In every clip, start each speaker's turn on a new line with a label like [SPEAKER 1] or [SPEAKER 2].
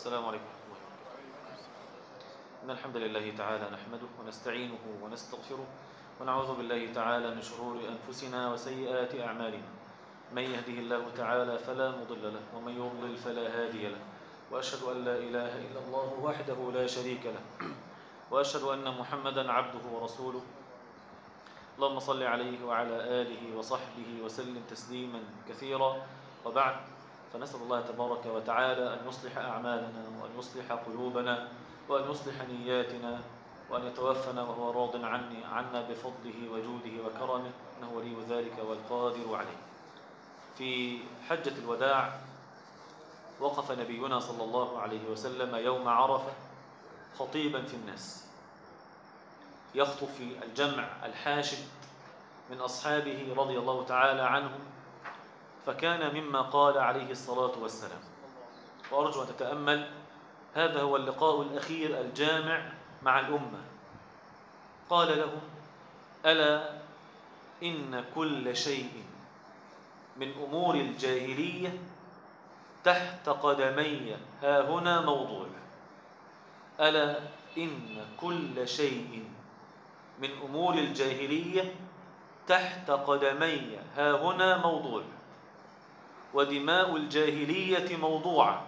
[SPEAKER 1] السلام عليكم ورحمة الله وبركاته إن الحمد لله تعالى نحمده ونستعينه ونستغفره ونعوذ بالله تعالى من شرور أنفسنا وسيئات أعمالنا من يهده الله تعالى فلا مضل له ومن يضلل فلا هادي له وأشهد أن لا إله إلا الله وحده لا شريك له وأشهد أن محمدا عبده ورسوله اللهم صل عليه وعلى آله وصحبه وسلم تسليما كثيرا وبعد فنسأل الله تبارك وتعالى أن يصلح أعمالنا وأن يصلح قلوبنا وأن يصلح نياتنا وأن يتوفنا وهو راض عني عنا بفضله وجوده وكرمه إنه ولي ذلك والقادر عليه في حجة الوداع وقف نبينا صلى الله عليه وسلم يوم عرفة خطيبا في الناس يخطب في الجمع الحاشد من أصحابه رضي الله تعالى عنهم فكان مما قال عليه الصلاة والسلام وأرجو أن تتأمل هذا هو اللقاء الأخير الجامع مع الأمة قال لهم ألا إن كل شيء من أمور الجاهلية تحت قدمي ها هنا موضوع ألا إن كل شيء من أمور الجاهلية تحت قدمي ها هنا موضوع ودماء الجاهلية موضوعة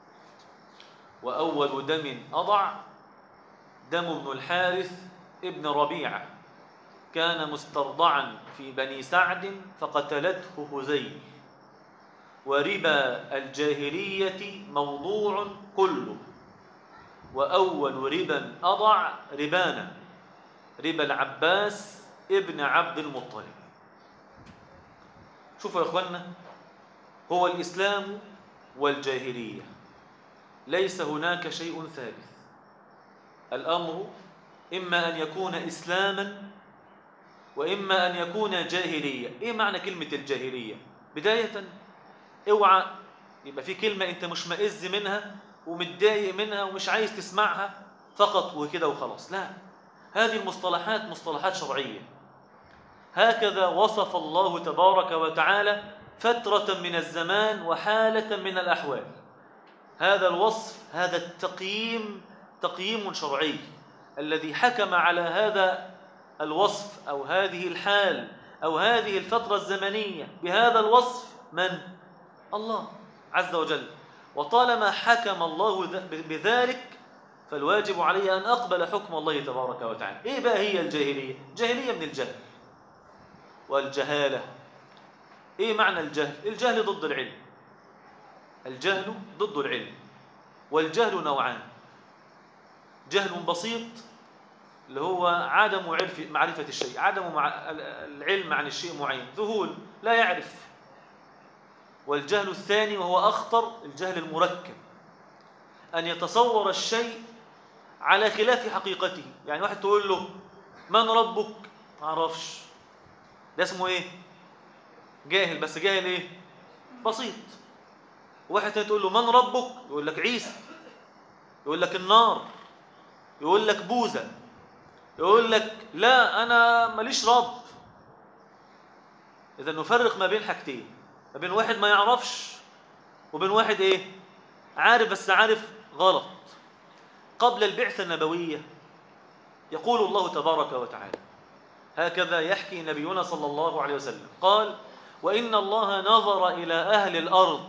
[SPEAKER 1] وأول دم أضع دم ابن الحارث ابن ربيعة كان مسترضعا في بني سعد فقتلته هزيل وربا الجاهلية موضوع كله وأول ربا أضع ربانا ربا العباس ابن عبد المطلب شوفوا يا إخوانا هو الإسلام والجاهلية ليس هناك شيء ثالث الأمر إما أن يكون إسلاما وإما أن يكون جاهلية إيه معنى كلمة الجاهلية بداية اوعى يبقى في كلمة أنت مش مئز منها ومتضايق منها ومش عايز تسمعها فقط وكده وخلاص لا هذه المصطلحات مصطلحات شرعية هكذا وصف الله تبارك وتعالى فترة من الزمان وحالة من الأحوال هذا الوصف هذا التقييم تقييم شرعي الذي حكم على هذا الوصف أو هذه الحال أو هذه الفترة الزمنية بهذا الوصف من؟ الله عز وجل وطالما حكم الله بذلك فالواجب علي أن أقبل حكم الله تبارك وتعالى إيه بقى هي الجاهلية؟ جاهلية من الجهل والجهالة إيه معنى الجهل؟ الجهل ضد العلم الجهل ضد العلم والجهل نوعان جهل بسيط اللي هو عدم معرفة الشيء عدم مع العلم عن الشيء معين ذهول لا يعرف والجهل الثاني وهو أخطر الجهل المركب أن يتصور الشيء على خلاف حقيقته يعني واحد تقول له من ربك ما عرفش ده اسمه ايه جاهل بس جاهل ايه بسيط واحد تاني تقول له من ربك يقول لك عيسى يقول لك النار يقول لك بوذا يقول لك لا انا ماليش رب اذا نفرق ما بين حاجتين ما بين واحد ما يعرفش وبين واحد ايه عارف بس عارف غلط قبل البعثة النبوية يقول الله تبارك وتعالى هكذا يحكي نبينا صلى الله عليه وسلم قال وإن الله نظر إلى أهل الأرض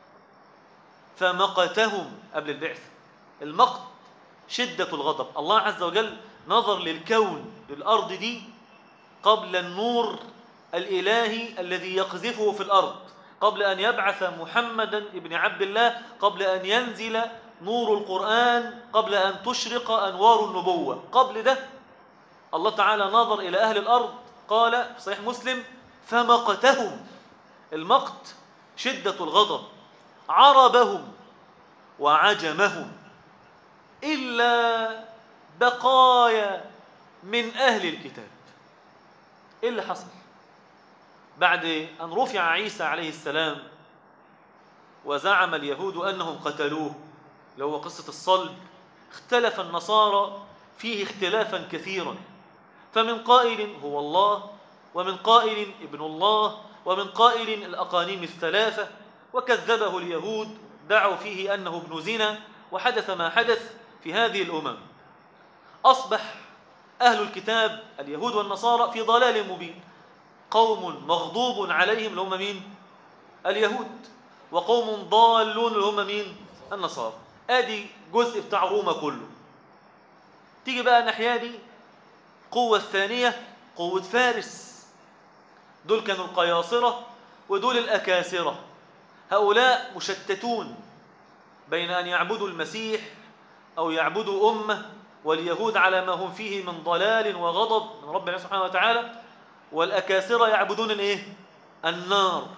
[SPEAKER 1] فمقتهم قبل البعث المقت شدة الغضب الله عز وجل نظر للكون للأرض دي قبل النور الإلهي الذي يقذفه في الأرض قبل أن يبعث محمدا ابن عبد الله قبل أن ينزل نور القرآن قبل أن تشرق أنوار النبوة قبل ده الله تعالى نظر إلى أهل الأرض قال في صحيح مسلم فمقتهم المقت شدة الغضب عربهم وعجمهم إلا بقايا من أهل الكتاب إيه اللي حصل بعد أن رفع عيسى عليه السلام وزعم اليهود أنهم قتلوه اللي هو قصة الصلب اختلف النصارى فيه اختلافا كثيرا فمن قائل هو الله ومن قائل ابن الله ومن قائل الأقانيم الثلاثة وكذبه اليهود دعوا فيه أنه ابن زنا وحدث ما حدث في هذه الأمم أصبح أهل الكتاب اليهود والنصارى في ضلال مبين قوم مغضوب عليهم اللي هم مين؟ اليهود وقوم ضالون اللي هم مين؟ النصارى ادي جزء بتاع روما كله تيجي بقى الناحيه دي القوه الثانيه قوه فارس دول كانوا القياصره ودول الاكاسره هؤلاء مشتتون بين ان يعبدوا المسيح او يعبدوا امه واليهود على ما هم فيه من ضلال وغضب من ربنا سبحانه وتعالى والاكاسره يعبدون الايه النار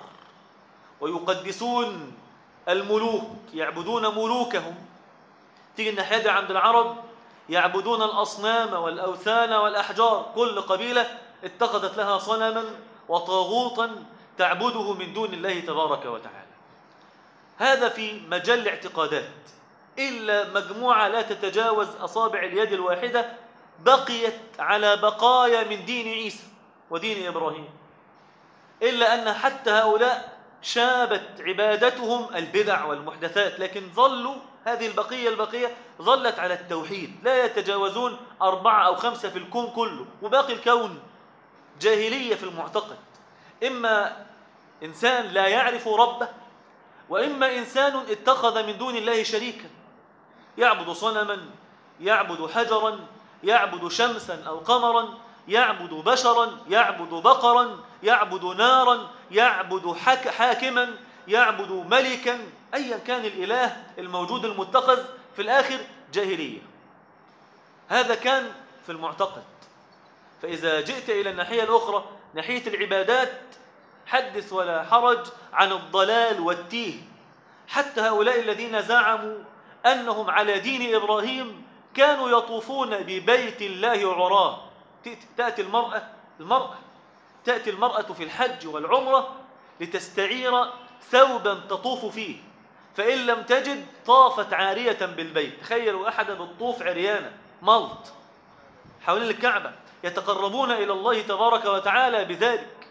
[SPEAKER 1] ويقدسون الملوك يعبدون ملوكهم تيجي الناحيه دي عند العرب يعبدون الاصنام والاوثان والاحجار كل قبيله اتخذت لها صنما وطاغوتا تعبده من دون الله تبارك وتعالى هذا في مجال الاعتقادات الا مجموعه لا تتجاوز اصابع اليد الواحده بقيت على بقايا من دين عيسى ودين ابراهيم الا ان حتى هؤلاء شابت عبادتهم البدع والمحدثات لكن ظلوا هذه البقية البقية ظلت على التوحيد لا يتجاوزون أربعة أو خمسة في الكون كله وباقي الكون جاهلية في المعتقد إما إنسان لا يعرف ربه وإما إنسان اتخذ من دون الله شريكا يعبد صنما يعبد حجرا يعبد شمسا أو قمرا يعبد بشرا يعبد بقرا يعبد نارا يعبد حك حاكما يعبد ملكا ايا كان الاله الموجود المتخذ في الاخر جاهليه هذا كان في المعتقد فاذا جئت الى الناحيه الاخرى ناحيه العبادات حدث ولا حرج عن الضلال والتيه حتى هؤلاء الذين زعموا انهم على دين ابراهيم كانوا يطوفون ببيت الله عراه تاتي المراه المراه تاتي المراه في الحج والعمره لتستعير ثوبا تطوف فيه فإن لم تجد طافت عارية بالبيت تخيلوا أحد بالطوف عريانة ملط حوالين الكعبة يتقربون إلى الله تبارك وتعالى بذلك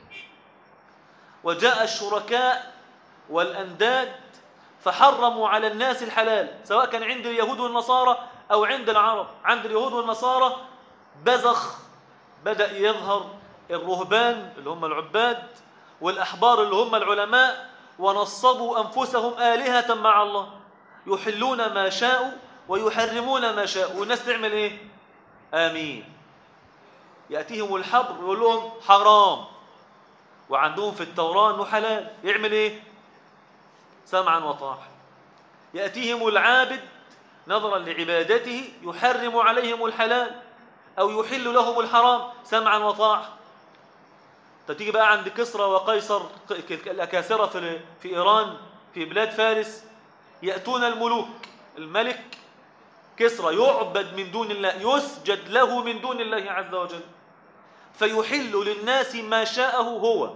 [SPEAKER 1] وجاء الشركاء والأنداد فحرموا على الناس الحلال سواء كان عند اليهود والنصارى أو عند العرب عند اليهود والنصارى بزخ بدأ يظهر الرهبان اللي هم العباد والأحبار اللي هم العلماء ونصبوا أنفسهم آلهة مع الله يحلون ما شاءوا ويحرمون ما شاءوا والناس تعمل إيه؟ آمين يأتيهم الحبر يقول لهم حرام وعندهم في التوراة أنه حلال يعمل إيه؟ سمعا وطاعة يأتيهم العابد نظرا لعبادته يحرم عليهم الحلال أو يحل لهم الحرام سمعا وطاعة تيجي بقى عند كسرى وقيصر الأكاسرة في في إيران في بلاد فارس يأتون الملوك الملك كسرى يعبد من دون الله يسجد له من دون الله عز وجل فيحل للناس ما شاءه هو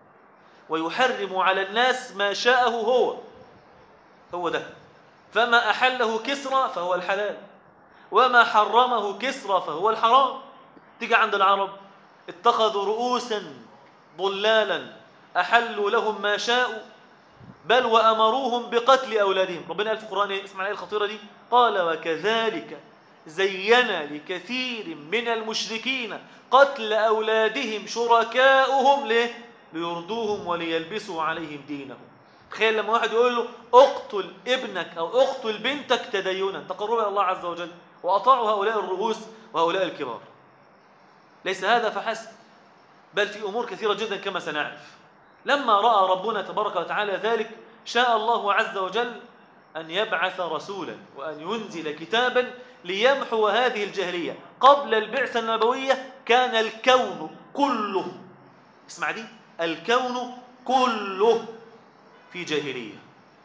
[SPEAKER 1] ويحرم على الناس ما شاءه هو هو ده فما أحله كسرى فهو الحلال وما حرمه كسرى فهو الحرام تيجي عند العرب اتخذوا رؤوسا ضلالا أحلوا لهم ما شاءوا بل وأمروهم بقتل أولادهم ربنا قال في القرآن إيه؟ اسمع الآية الخطيرة دي قال وكذلك زين لكثير من المشركين قتل أولادهم شركاؤهم ليه؟ ليرضوهم وليلبسوا عليهم دينهم تخيل لما واحد يقول له اقتل ابنك أو اقتل بنتك تدينا تقربا إلى الله عز وجل وأطاعوا هؤلاء الرؤوس وهؤلاء الكبار ليس هذا فحسب بل في أمور كثيرة جدا كما سنعرف لما رأى ربنا تبارك وتعالى ذلك شاء الله عز وجل أن يبعث رسولا وأن ينزل كتابا ليمحو هذه الجاهلية قبل البعثة النبوية كان الكون كله اسمع دي الكون كله في جاهلية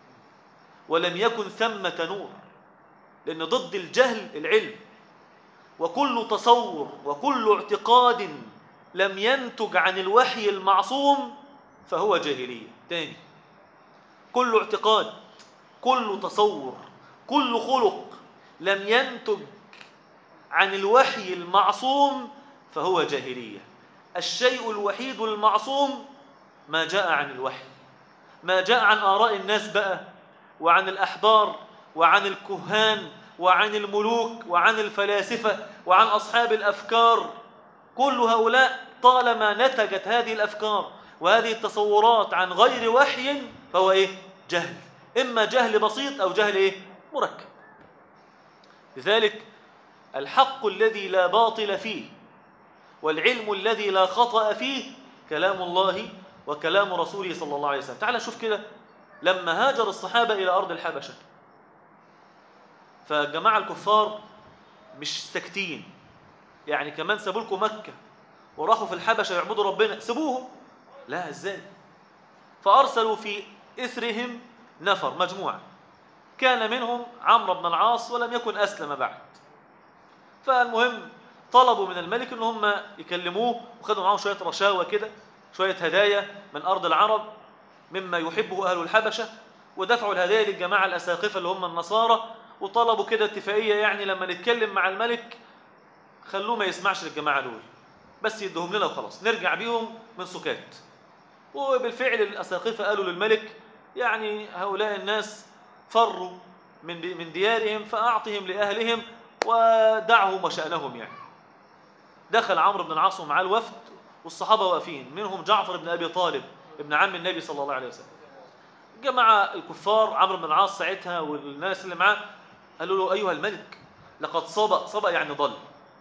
[SPEAKER 1] ولم يكن ثمة نور لأن ضد الجهل العلم وكل تصور وكل اعتقاد لم ينتج عن الوحي المعصوم فهو جاهلية تاني كل اعتقاد كل تصور كل خلق لم ينتج عن الوحي المعصوم فهو جاهلية الشيء الوحيد المعصوم ما جاء عن الوحي ما جاء عن آراء الناس بقى وعن الأحبار وعن الكهان وعن الملوك وعن الفلاسفة وعن أصحاب الأفكار كل هؤلاء طالما نتجت هذه الأفكار وهذه التصورات عن غير وحي فهو إيه؟ جهل إما جهل بسيط أو جهل إيه؟ مركب لذلك الحق الذي لا باطل فيه والعلم الذي لا خطأ فيه كلام الله وكلام رسوله صلى الله عليه وسلم تعال شوف كده لما هاجر الصحابة إلى أرض الحبشة فالجماعة الكفار مش ساكتين يعني كمان سابوا لكم مكة وراحوا في الحبشة يعبدوا ربنا سيبوهم لا ازاي فأرسلوا في إثرهم نفر مجموعة كان منهم عمرو بن العاص ولم يكن أسلم بعد فالمهم طلبوا من الملك ان هم يكلموه وخدوا معاهم شوية رشاوى كده شوية هدايا من أرض العرب مما يحبه أهل الحبشة ودفعوا الهدايا للجماعة الأساقفة اللي هم النصارى وطلبوا كده اتفاقية يعني لما نتكلم مع الملك خلوه ما يسمعش للجماعة دول بس يدهم لنا وخلاص نرجع بيهم من سكات وبالفعل الأساقفة قالوا للملك يعني هؤلاء الناس فروا من من ديارهم فأعطهم لأهلهم ودعهم وشأنهم يعني دخل عمرو بن العاص ومعاه الوفد والصحابة واقفين منهم جعفر بن أبي طالب ابن عم النبي صلى الله عليه وسلم جماعة الكفار عمرو بن العاص ساعتها والناس اللي معاه قالوا له أيها الملك لقد صبأ صبأ يعني ضل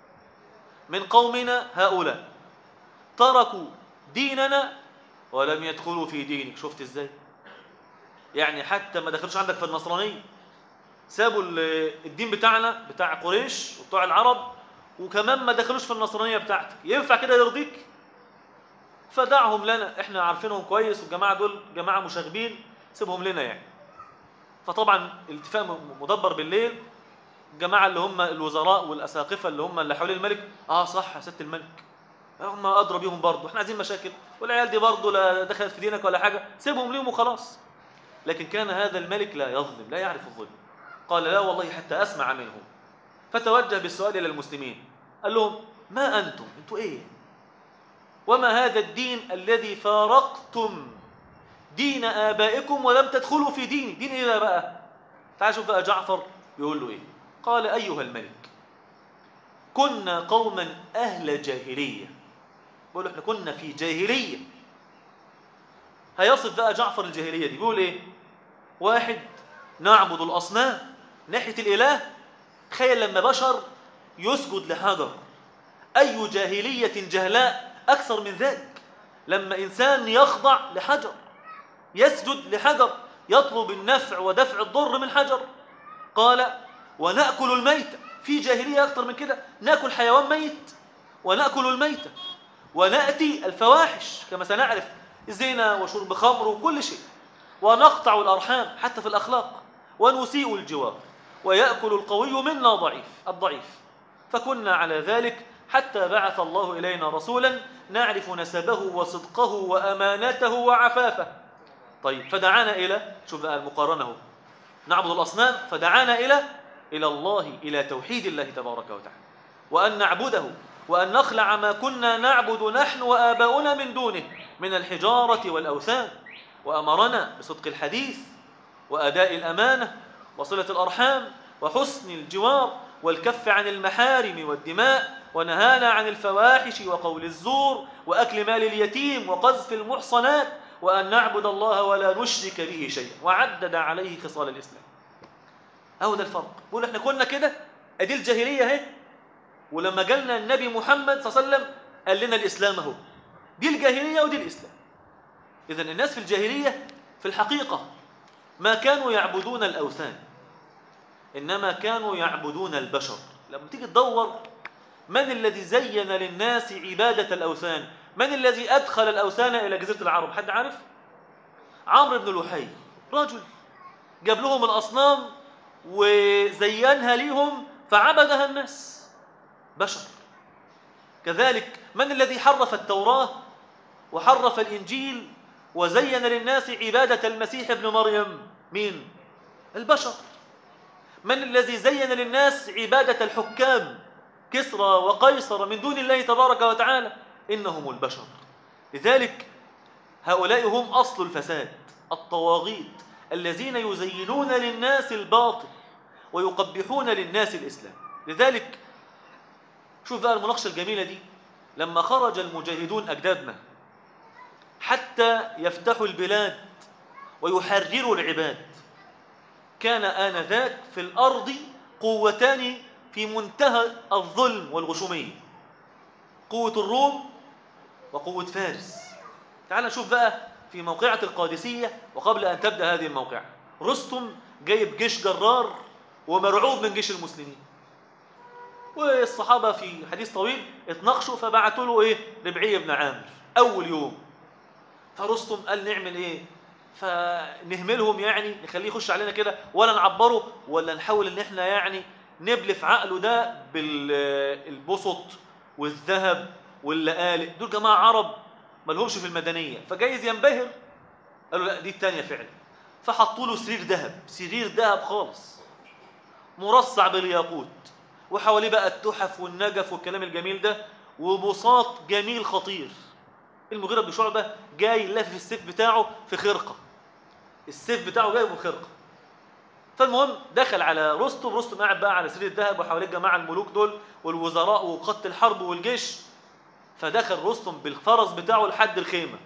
[SPEAKER 1] من قومنا هؤلاء تركوا ديننا ولم يدخلوا في دينك شفت ازاي يعني حتى ما دخلوش عندك في النصرانية سابوا الدين بتاعنا بتاع قريش وبتوع العرب وكمان ما دخلوش في النصرانية بتاعتك ينفع كده يرضيك فدعهم لنا احنا عارفينهم كويس والجماعة دول جماعة مشاغبين سيبهم لنا يعني فطبعا الاتفاق مدبر بالليل الجماعة اللي هم الوزراء والأساقفة اللي هم اللي حوالين الملك اه صح يا سيادة الملك هم أدرى بيهم برضه احنا عايزين مشاكل والعيال دي برضه لا دخلت في دينك ولا حاجة سيبهم ليهم وخلاص لكن كان هذا الملك لا يظلم لا يعرف الظلم قال لا والله حتى أسمع منهم فتوجه بالسؤال إلى المسلمين قال لهم ما أنتم أنتوا إيه وما هذا الدين الذي فارقتم دين آبائكم ولم تدخلوا في ديني دين إيه بقى تعال شوف بقى جعفر يقول له إيه قال أيها الملك كنا قوما أهل جاهلية بيقول له احنا كنا في جاهلية هيصف بقى جعفر الجاهلية دي بيقول إيه واحد نعبد الأصنام ناحية الإله تخيل لما بشر يسجد لحجر أي جاهلية جهلاء أكثر من ذلك لما إنسان يخضع لحجر يسجد لحجر يطلب النفع ودفع الضر من حجر قال ونأكل الميت في جاهلية أكثر من كده نأكل حيوان ميت ونأكل الميت ونأتي الفواحش كما سنعرف زنا وشرب خمر وكل شيء ونقطع الأرحام حتى في الأخلاق ونسيء الجوار ويأكل القوي منا ضعيف الضعيف فكنا على ذلك حتى بعث الله إلينا رسولا نعرف نسبه وصدقه وأمانته وعفافه طيب فدعانا إلى شوف بقى المقارنة نعبد الأصنام فدعانا إلى إلى الله إلى توحيد الله تبارك وتعالى وأن نعبده وأن نخلع ما كنا نعبد نحن وآباؤنا من دونه من الحجارة والأوثان وأمرنا بصدق الحديث وأداء الأمانة وصلة الأرحام وحسن الجوار والكف عن المحارم والدماء ونهانا عن الفواحش وقول الزور وأكل مال اليتيم وقذف المحصنات وأن نعبد الله ولا نشرك به شيئا وعدد عليه خصال الإسلام أهو ده الفرق بقول احنا كنا كده أدي الجاهلية اهي ولما جالنا النبي محمد صلى الله عليه وسلم قال لنا الإسلام اهو دي الجاهلية ودي الإسلام إذا الناس في الجاهلية في الحقيقة ما كانوا يعبدون الأوثان إنما كانوا يعبدون البشر لما تيجي تدور من الذي زين للناس عبادة الأوثان من الذي أدخل الأوثان إلى جزيرة العرب حد عارف عمرو بن لحي رجل جاب لهم الأصنام وزينها ليهم فعبدها الناس بشر كذلك من الذي حرف التوراة وحرف الإنجيل وزين للناس عبادة المسيح ابن مريم مين؟ البشر من الذي زين للناس عبادة الحكام كسرى وقيصر من دون الله تبارك وتعالى إنهم البشر لذلك هؤلاء هم أصل الفساد الطواغيت الذين يزينون للناس الباطل ويقبحون للناس الإسلام لذلك شوف بقى المناقشة الجميلة دي لما خرج المجاهدون أجدادنا حتى يفتحوا البلاد ويحرروا العباد كان آنذاك في الأرض قوتان في منتهى الظلم والغشومية قوة الروم وقوة فارس تعال نشوف بقى في موقعة القادسية وقبل أن تبدأ هذه الموقعة رستم جايب جيش جرار ومرعوب من جيش المسلمين والصحابة في حديث طويل اتناقشوا فبعتوا له ايه ربعي بن عامر أول يوم فرستم قال نعمل ايه فنهملهم يعني نخليه يخش علينا كده ولا نعبره ولا نحاول ان احنا يعني نبلف عقله ده بالبسط والذهب واللآلئ دول جماعة عرب ما لهمش في المدنية فجايز ينبهر قالوا لا دي التانية فعلا فحطوا له سرير ذهب سرير ذهب خالص مرصع بالياقوت وحواليه بقى التحف والنجف والكلام الجميل ده وبساط جميل خطير المغيرة بن شعبة جاي لافف السيف بتاعه في خرقة السيف بتاعه جايبه في خرقة فالمهم دخل على رستم رستم قاعد بقى على سرير الذهب وحواليه الجماعة الملوك دول والوزراء وقادة الحرب والجيش فدخل رستم بالفرس بتاعه لحد الخيمة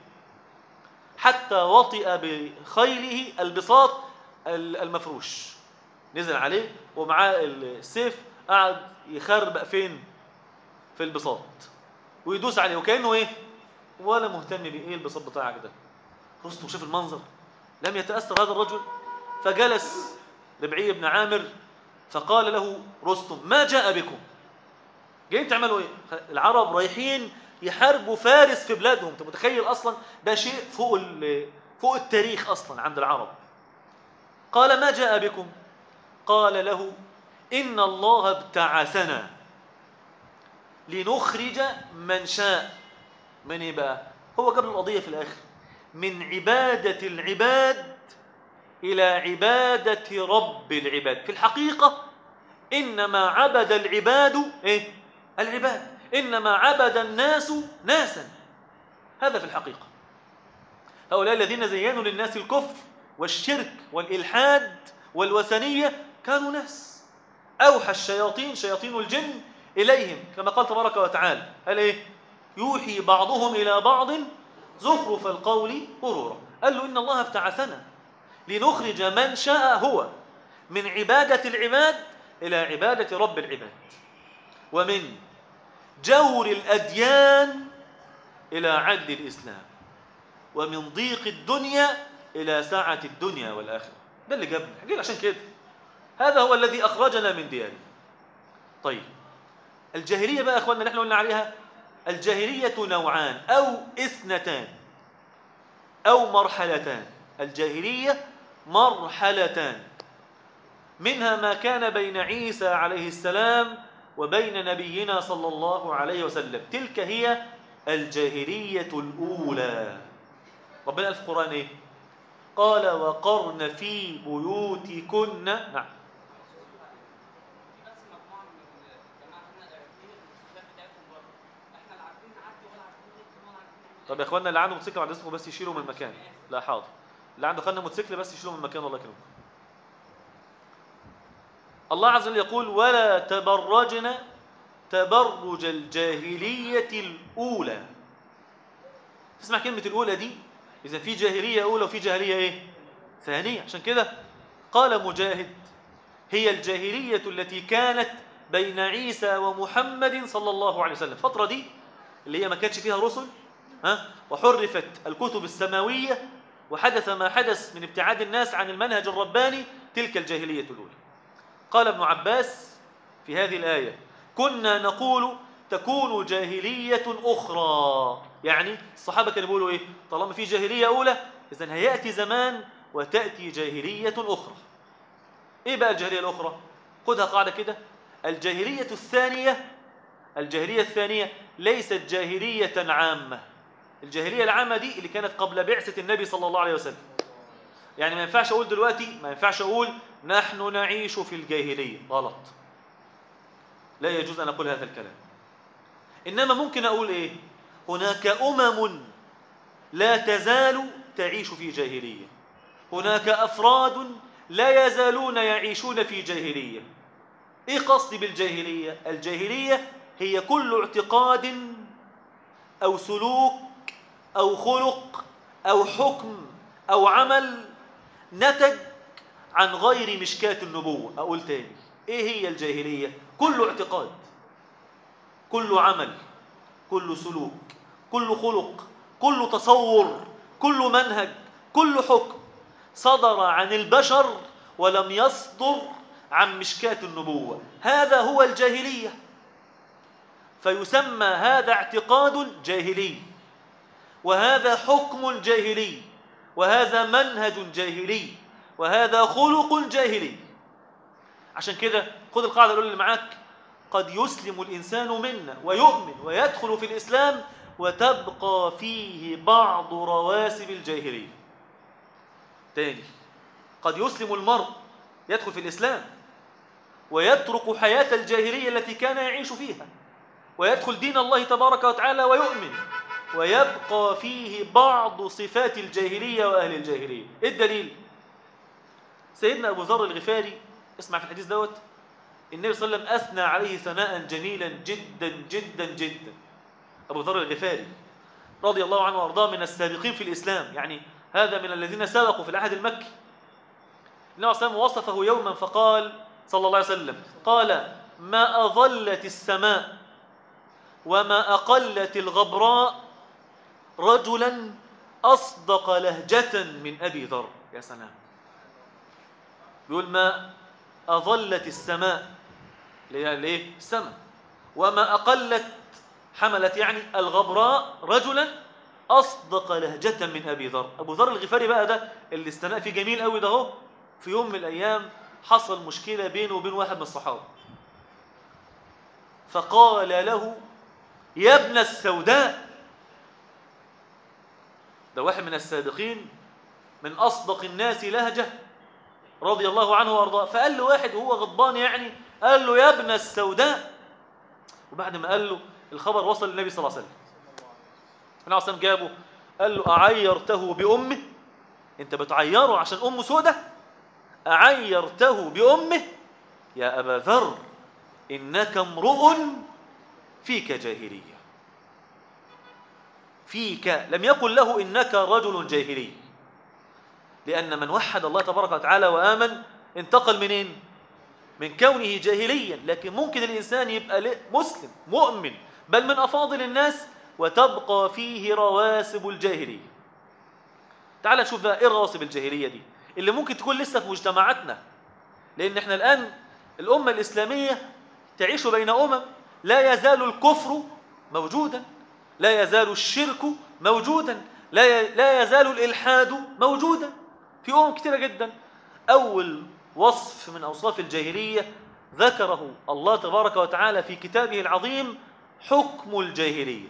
[SPEAKER 1] حتى وطئ بخيله البساط المفروش نزل عليه ومعاه السيف قعد يخربق فين في البساط ويدوس عليه وكأنه ايه ولا مهتم بايه البساط بتاعك ده رستم شاف المنظر لم يتأثر هذا الرجل فجلس ربعي بن عامر فقال له رستم ما جاء بكم جايين تعملوا ايه العرب رايحين يحاربوا فارس في بلادهم انت متخيل اصلا ده شيء فوق فوق التاريخ اصلا عند العرب قال ما جاء بكم قال له ان الله ابتعثنا لنخرج من شاء من ايه بقى هو جاب القضيه في الاخر من عباده العباد الى عباده رب العباد في الحقيقه انما عبد العباد ايه العباد إنما عبد الناس ناسا هذا في الحقيقة هؤلاء الذين زينوا للناس الكفر والشرك والإلحاد والوثنية كانوا ناس أوحى الشياطين شياطين الجن إليهم كما قال تبارك وتعالى قال إيه يوحي بعضهم إلى بعض زخرف القول غرورا قال له إن الله ابتعثنا لنخرج من شاء هو من عبادة العباد إلى عبادة رب العباد ومن جور الأديان إلى عدل الإسلام ومن ضيق الدنيا إلى ساعة الدنيا والآخرة ده اللي جابنا حكينا عشان كده هذا هو الذي أخرجنا من ديارنا طيب الجاهلية بقى أخواننا اللي احنا قلنا عليها الجاهلية نوعان أو اثنتان أو مرحلتان الجاهلية مرحلتان منها ما كان بين عيسى عليه السلام وبين نبينا صلى الله عليه وسلم تلك هي الجاهلية الأولى ربنا قال في القرآن إيه؟ قال وقرن في بيوتكن نعم طب يا اخوانا اللي عنده موتوسيكل بعد اذنكم بس يشيله من مكان لا حاضر اللي عنده خلنا موتوسيكل بس يشيله من مكان الله يكرمكم الله عز وجل يقول ولا تبرجن تبرج الجاهلية الأولى تسمع كلمة الأولى دي إذا في جاهلية أولى وفي جاهلية إيه ثانية عشان كده قال مجاهد هي الجاهلية التي كانت بين عيسى ومحمد صلى الله عليه وسلم الفترة دي اللي هي ما كانش فيها رسل ها وحرفت الكتب السماوية وحدث ما حدث من ابتعاد الناس عن المنهج الرباني تلك الجاهلية الأولى قال ابن عباس في هذه الآية كنا نقول تكون جاهلية أخرى يعني الصحابة كانوا بيقولوا إيه طالما في جاهلية أولى إذن هيأتي زمان وتأتي جاهلية أخرى إيه بقى الجاهلية الأخرى خدها قاعدة كده الجاهلية الثانية الجاهلية الثانية ليست جاهلية عامة الجاهلية العامة دي اللي كانت قبل بعثة النبي صلى الله عليه وسلم يعني ما ينفعش أقول دلوقتي ما ينفعش أقول نحن نعيش في الجاهلية غلط لا يجوز أن أقول هذا الكلام إنما ممكن أقول إيه هناك أمم لا تزال تعيش في جاهلية هناك أفراد لا يزالون يعيشون في جاهلية إيه قصدي بالجاهلية؟ الجاهلية هي كل اعتقاد أو سلوك أو خلق أو حكم أو عمل نتج عن غير مشكاة النبوة أقول تاني إيه هي الجاهلية؟ كل اعتقاد كل عمل كل سلوك كل خلق كل تصور كل منهج كل حكم صدر عن البشر ولم يصدر عن مشكاة النبوة هذا هو الجاهلية فيسمى هذا اعتقاد جاهلي وهذا حكم جاهلي وهذا منهج جاهلي وهذا خلق جاهلي عشان كده خد القاعدة الأولى اللي معاك قد يسلم الإنسان منا ويؤمن ويدخل في الإسلام وتبقى فيه بعض رواسب الجاهلية تاني قد يسلم المرء يدخل في الإسلام ويترك حياة الجاهلية التي كان يعيش فيها ويدخل دين الله تبارك وتعالى ويؤمن ويبقى فيه بعض صفات الجاهلية وأهل الجاهلية إيه الدليل؟ سيدنا أبو ذر الغفاري اسمع في الحديث دوت النبي صلى الله عليه وسلم أثنى عليه ثناء جميلا جدا جدا جدا أبو ذر الغفاري رضي الله عنه وأرضاه من السابقين في الإسلام يعني هذا من الذين سبقوا في العهد المكي النبي صلى الله عليه وسلم وصفه يوما فقال صلى الله عليه وسلم قال ما أظلت السماء وما أقلت الغبراء رجلا أصدق لهجة من أبي ذر يا سلام بيقول ما أظلت السماء ليه السماء وما أقلت حملت يعني الغبراء رجلا أصدق لهجة من أبي ذر أبو ذر الغفاري بقى ده اللي استناء فيه جميل قوي ده هو في يوم من الأيام حصل مشكلة بينه وبين واحد من الصحابة فقال له يا ابن السوداء ده واحد من السابقين من أصدق الناس لهجة رضي الله عنه وارضاه فقال له واحد وهو غضبان يعني قال له يا ابن السوداء وبعد ما قال له الخبر وصل للنبي صلى الله عليه وسلم النبي صلى جابه قال له أعيرته بأمه أنت بتعيره عشان أمه سودة أعيرته بأمه يا أبا ذر إنك امرؤ فيك جاهلية فيك لم يقل له إنك رجل جاهلي لأن من وحد الله تبارك وتعالى وآمن انتقل منين؟ من كونه جاهليا لكن ممكن الإنسان يبقى مسلم مؤمن بل من أفاضل الناس وتبقى فيه رواسب الجاهلية تعال نشوف بقى إيه رواسب الجاهلية دي اللي ممكن تكون لسه في مجتمعاتنا لأن احنا الآن الأمة الإسلامية تعيش بين أمم لا يزال الكفر موجودا لا يزال الشرك موجودا لا لا يزال الإلحاد موجودا في أمم كثيرة جدا أول وصف من أوصاف الجاهلية ذكره الله تبارك وتعالى في كتابه العظيم حكم الجاهلية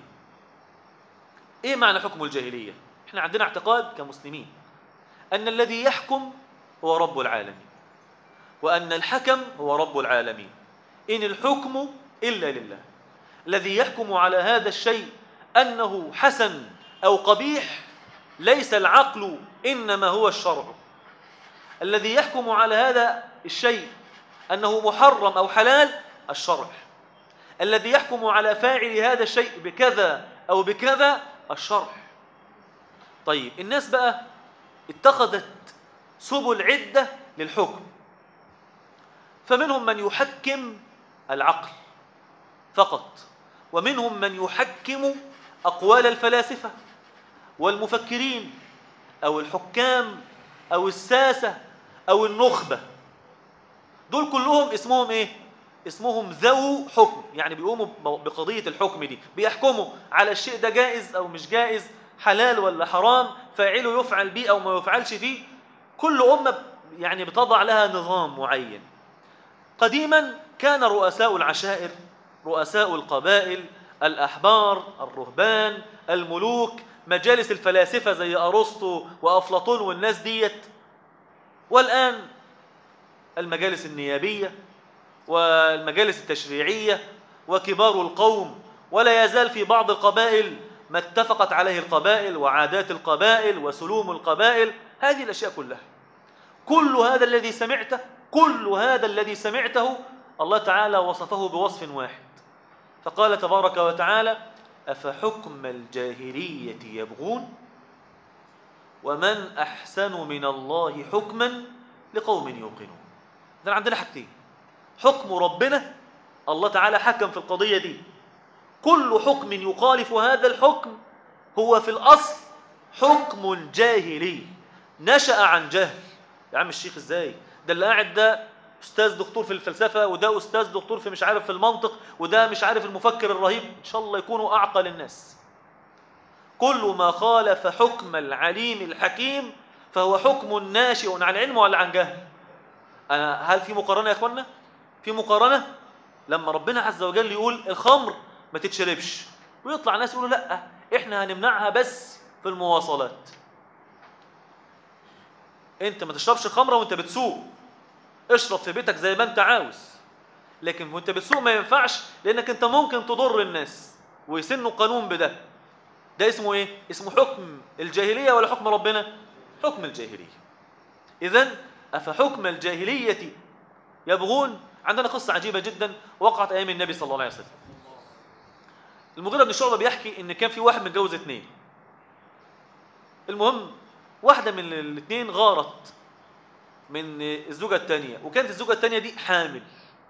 [SPEAKER 1] إيه معنى حكم الجاهلية؟ إحنا عندنا اعتقاد كمسلمين أن الذي يحكم هو رب العالمين وأن الحكم هو رب العالمين إن الحكم إلا لله الذي يحكم على هذا الشيء أنه حسن أو قبيح ليس العقل إنما هو الشرع الذي يحكم على هذا الشيء أنه محرم أو حلال الشرع الذي يحكم على فاعل هذا الشيء بكذا أو بكذا الشرع طيب الناس بقى اتخذت سبل عدة للحكم فمنهم من يحكم العقل فقط ومنهم من يحكم أقوال الفلاسفة والمفكرين أو الحكام أو الساسة أو النخبة دول كلهم اسمهم إيه؟ اسمهم ذو حكم يعني بيقوموا بقضية الحكم دي بيحكموا على الشيء ده جائز أو مش جائز حلال ولا حرام فاعله يفعل به أو ما يفعلش فيه كل أمة يعني بتضع لها نظام معين قديما كان رؤساء العشائر رؤساء القبائل الأحبار الرهبان الملوك مجالس الفلاسفة زي أرسطو وأفلاطون والناس ديت والآن المجالس النيابية والمجالس التشريعية وكبار القوم ولا يزال في بعض القبائل ما اتفقت عليه القبائل وعادات القبائل وسلوم القبائل هذه الأشياء كلها كل هذا الذي سمعته كل هذا الذي سمعته الله تعالى وصفه بوصف واحد فقال تبارك وتعالى أفحكم الجاهلية يبغون ومن أحسن من الله حكما لقوم يوقنون ده عندنا حاجتين حكم ربنا الله تعالى حكم في القضية دي كل حكم يخالف هذا الحكم هو في الأصل حكم جاهلي نشأ عن جهل يا عم الشيخ ازاي ده اللي قاعد ده استاذ دكتور في الفلسفه وده استاذ دكتور في مش عارف في المنطق وده مش عارف المفكر الرهيب ان شاء الله يكونوا اعقل الناس كل ما خالف حكم العليم الحكيم فهو حكم ناشئ عن علم ولا عن جهل أنا هل في مقارنه يا اخوانا في مقارنه لما ربنا عز وجل يقول الخمر ما تتشربش ويطلع ناس يقولوا لا احنا هنمنعها بس في المواصلات انت ما تشربش خمره وانت بتسوق اشرب في بيتك زي ما انت عاوز لكن وانت بتسوق ما ينفعش لانك انت ممكن تضر الناس ويسنوا قانون بده ده اسمه ايه اسمه حكم الجاهليه ولا حكم ربنا حكم الجاهليه اذا افحكم الجاهليه يبغون عندنا قصه عجيبه جدا وقعت ايام النبي صلى الله عليه وسلم المغيرة بن شعبة بيحكي ان كان في واحد متجوز اثنين المهم واحدة من الاثنين غارت من الزوجة الثانية وكانت الزوجة الثانية دي حامل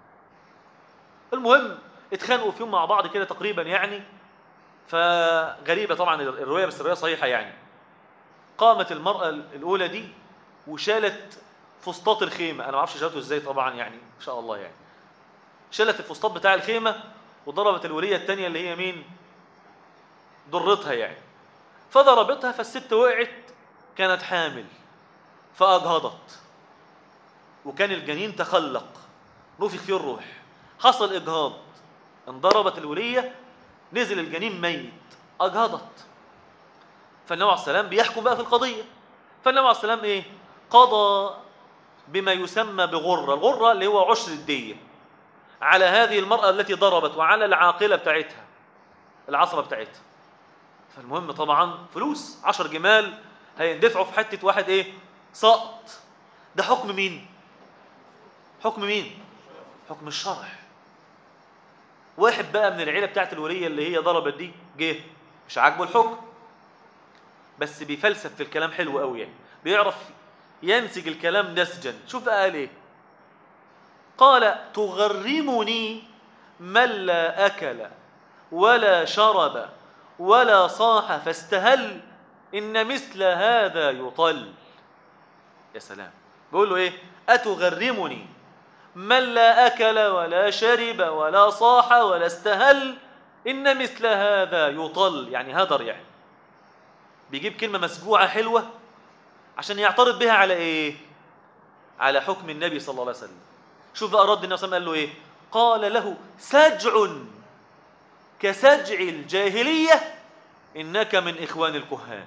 [SPEAKER 1] المهم اتخانقوا فيهم مع بعض كده تقريبا يعني فغريبة طبعا الرواية بس الرواية صحيحة يعني قامت المرأة الأولى دي وشالت فسطاط الخيمة أنا ما اعرفش شالته إزاي طبعا يعني إن شاء الله يعني شالت الفسطاط بتاع الخيمة وضربت الولية الثانية اللي هي مين ضرتها يعني فضربتها فالست وقعت كانت حامل فأجهضت وكان الجنين تخلق نفخ فيه الروح حصل إجهاض انضربت الولية نزل الجنين ميت أجهضت فالنبي عليه السلام بيحكم بقى في القضية فالنبي عليه السلام إيه قضى بما يسمى بغرة الغرة اللي هو عشر الدية على هذه المرأة التي ضربت وعلى العاقلة بتاعتها العصبة بتاعتها فالمهم طبعا فلوس عشر جمال هيندفعوا في حتة واحد ايه سقط ده حكم مين حكم مين حكم الشرع واحد بقى من العيلة بتاعت الولية اللي هي ضربت دي جه مش عاجبه الحكم بس بيفلسف في الكلام حلو قوي يعني بيعرف ينسج الكلام نسجا شوف بقى قال ايه قال تغرمني من لا أكل ولا شرب ولا صاح فاستهل إن مثل هذا يطل يا سلام بيقول له إيه أتغرمني من لا أكل ولا شرب ولا صاح ولا استهل إن مثل هذا يطل يعني هدر يعني بيجيب كلمة مسبوعة حلوة عشان يعترض بها على إيه على حكم النبي صلى الله عليه وسلم شوف بقى رد النبي صلى الله عليه وسلم قال له ايه قال له سجع كسجع الجاهلية إنك من إخوان الكهان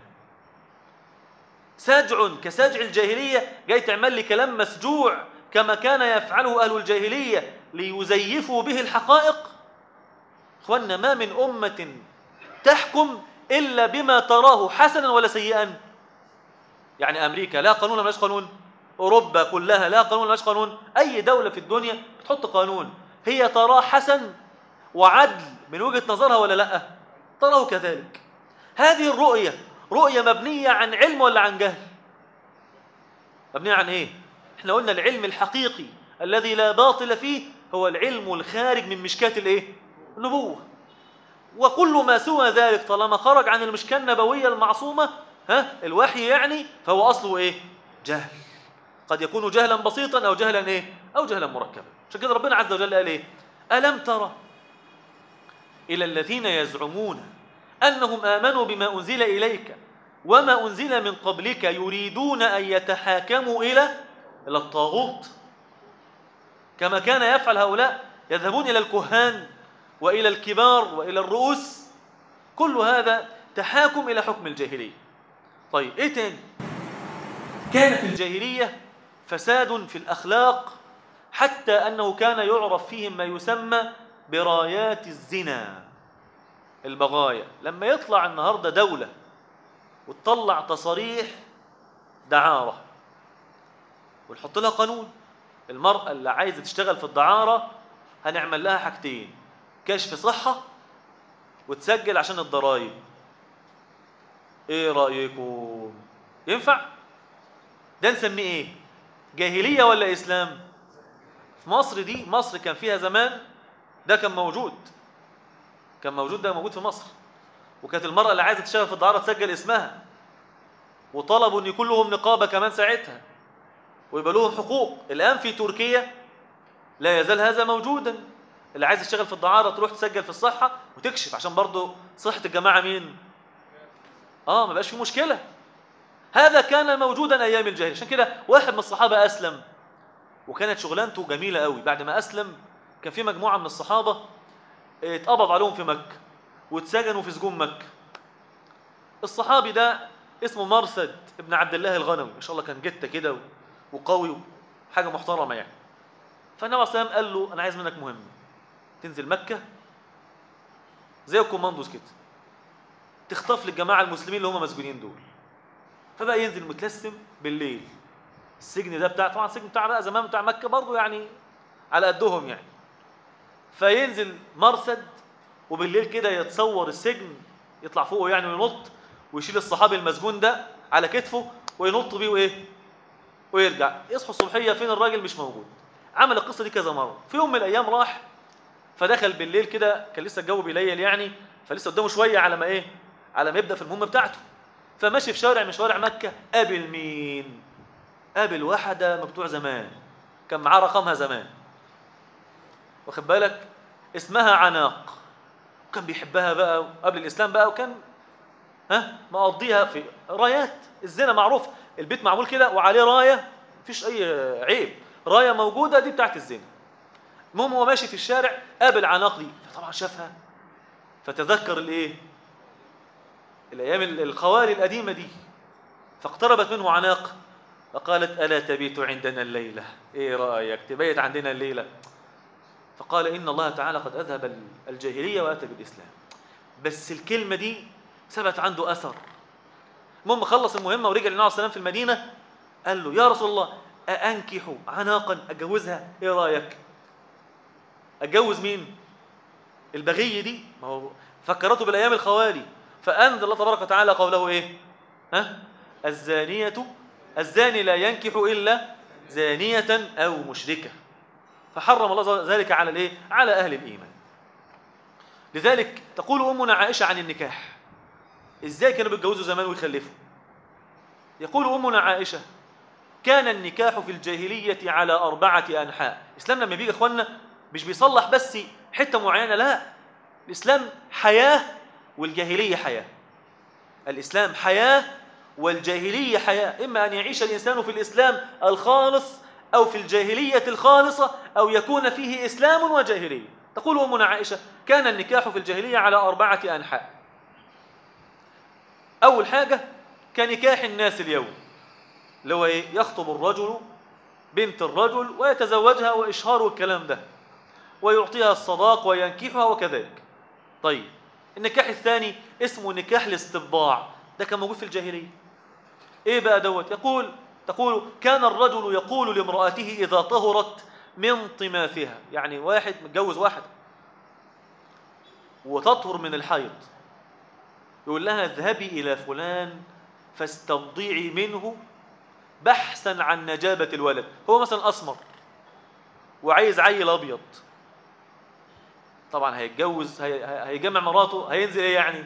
[SPEAKER 1] سجع كسجع الجاهلية جاي تعمل لي كلام مسجوع كما كان يفعله أهل الجاهلية ليزيفوا به الحقائق إخواننا ما من أمة تحكم إلا بما تراه حسنا ولا سيئا يعني أمريكا لا قانون ولا قانون أوروبا كلها لا قانون ولا قانون أي دولة في الدنيا بتحط قانون هي تراه حسن وعدل من وجهة نظرها ولا لا تراه كذلك هذه الرؤية رؤية مبنية عن علم ولا عن جهل مبنية عن ايه احنا قلنا العلم الحقيقي الذي لا باطل فيه هو العلم الخارج من مشكاة الايه النبوة وكل ما سوى ذلك طالما خرج عن المشكاة النبوية المعصومة ها الوحي يعني فهو أصله ايه جهل قد يكون جهلا بسيطا أو جهلا ايه أو جهلا مركبا عشان كده ربنا عز وجل قال ايه ألم ترى إلى الذين يزعمون أنهم آمنوا بما أنزل إليك وما أنزل من قبلك يريدون أن يتحاكموا إلى إلى الطاغوت كما كان يفعل هؤلاء يذهبون إلى الكهان وإلى الكبار وإلى الرؤوس كل هذا تحاكم إلى حكم الجاهلية طيب إيه تاني كان في الجاهلية فساد في الأخلاق حتى أنه كان يعرف فيهم ما يسمى برايات الزنا البغايا لما يطلع النهاردة دولة وتطلع تصاريح دعارة ونحط لها قانون المرأة اللي عايزة تشتغل في الدعارة هنعمل لها حاجتين كشف صحة وتسجل عشان الضرايب ايه رأيكم ينفع ده نسميه ايه جاهلية ولا اسلام في مصر دي مصر كان فيها زمان ده كان موجود كان موجود ده موجود في مصر وكانت المرأة اللي عايزة تشتغل في الدعارة تسجل اسمها وطلبوا ان يكون لهم نقابة كمان ساعتها ويبقى لهم حقوق الآن في تركيا لا يزال هذا موجودا اللي عايز يشتغل في الدعارة تروح تسجل في الصحة وتكشف عشان برضه صحة الجماعة مين اه ما بقاش في مشكلة هذا كان موجودا أيام الجاهلية عشان كده واحد من الصحابة أسلم وكانت شغلانته جميلة قوي بعد ما أسلم كان في مجموعة من الصحابة اتقبض عليهم في مكة واتسجنوا في سجون مكة الصحابي ده اسمه مرثد ابن عبد الله الغنوي ما شاء الله كان جته كده وقوي حاجة محترمة يعني فالنبي عليه الصلاة قال له أنا عايز منك مهمة تنزل مكة زي الكوماندوز كده تخطف للجماعة المسلمين اللي هم مسجونين دول فبقى ينزل متلسم بالليل السجن ده بتاع طبعا السجن بتاع بقى زمان بتاع مكة برضه يعني على قدهم يعني فينزل مرصد وبالليل كده يتصور السجن يطلع فوقه يعني وينط ويشيل الصحابي المسجون ده على كتفه وينط بيه وايه ويرجع يصحوا الصبحيه فين الراجل مش موجود عمل القصه دي كذا مره في يوم من الايام راح فدخل بالليل كده كان لسه الجو بيليل يعني فلسه قدامه شويه على ما ايه على ما يبدا في المهمه بتاعته فماشي في شارع من شوارع مكه قابل مين قابل واحده من بتوع زمان كان معاه رقمها زمان واخد بالك اسمها عناق وكان بيحبها بقى قبل الاسلام بقى وكان ها مقضيها في رايات الزنا معروف البيت معمول كده وعليه رايه مفيش اي عيب رايه موجوده دي بتاعت الزنا المهم هو ماشي في الشارع قابل عناق دي فطبعا شافها فتذكر الايه الايام الخوالي القديمه دي فاقتربت منه عناق فقالت الا تبيت عندنا الليله ايه رايك تبيت عندنا الليله فقال ان الله تعالى قد اذهب الجاهليه واتى بالاسلام بس الكلمه دي ثبت عنده اثر المهم خلص المهمه ورجع للنبي عليه السلام في المدينه قال له يا رسول الله أأنكح عناقا أتجوزها إيه رأيك أتجوز مين البغي دي ما هو فكرته بالأيام الخوالي فأنزل الله تبارك وتعالى قوله إيه ها الزانية الزاني لا ينكح إلا زانية أو مشركة فحرم الله ذلك على الإيه على أهل الإيمان لذلك تقول أمنا عائشة عن النكاح إزاي كانوا بيتجوزوا زمان ويخلفوا يقول أمنا عائشة كان النكاح في الجاهلية على أربعة أنحاء الإسلام لما بيجي إخواننا مش بيصلح بس حتة معينة لا الإسلام حياة والجاهلية حياة الإسلام حياة والجاهلية حياة إما أن يعيش الإنسان في الإسلام الخالص أو في الجاهلية الخالصة أو يكون فيه إسلام وجاهلية تقول أمنا عائشة كان النكاح في الجاهلية على أربعة أنحاء أول حاجة كنكاح الناس اليوم اللي هو إيه؟ يخطب الرجل بنت الرجل ويتزوجها وإشهار الكلام ده ويعطيها الصداق وينكحها وكذلك طيب النكاح الثاني اسمه نكاح الاستبضاع ده كان موجود في الجاهلية ايه بقى دوت يقول تقول كان الرجل يقول لامرأته إذا طهرت من طماثها يعني واحد متجوز واحد وتطهر من الحيض يقول لها اذهبي إلى فلان فاستبضيعي منه بحثا عن نجابة الولد هو مثلا أسمر وعايز عيل أبيض طبعا هيتجوز هي... هيجمع مراته هينزل ايه يعني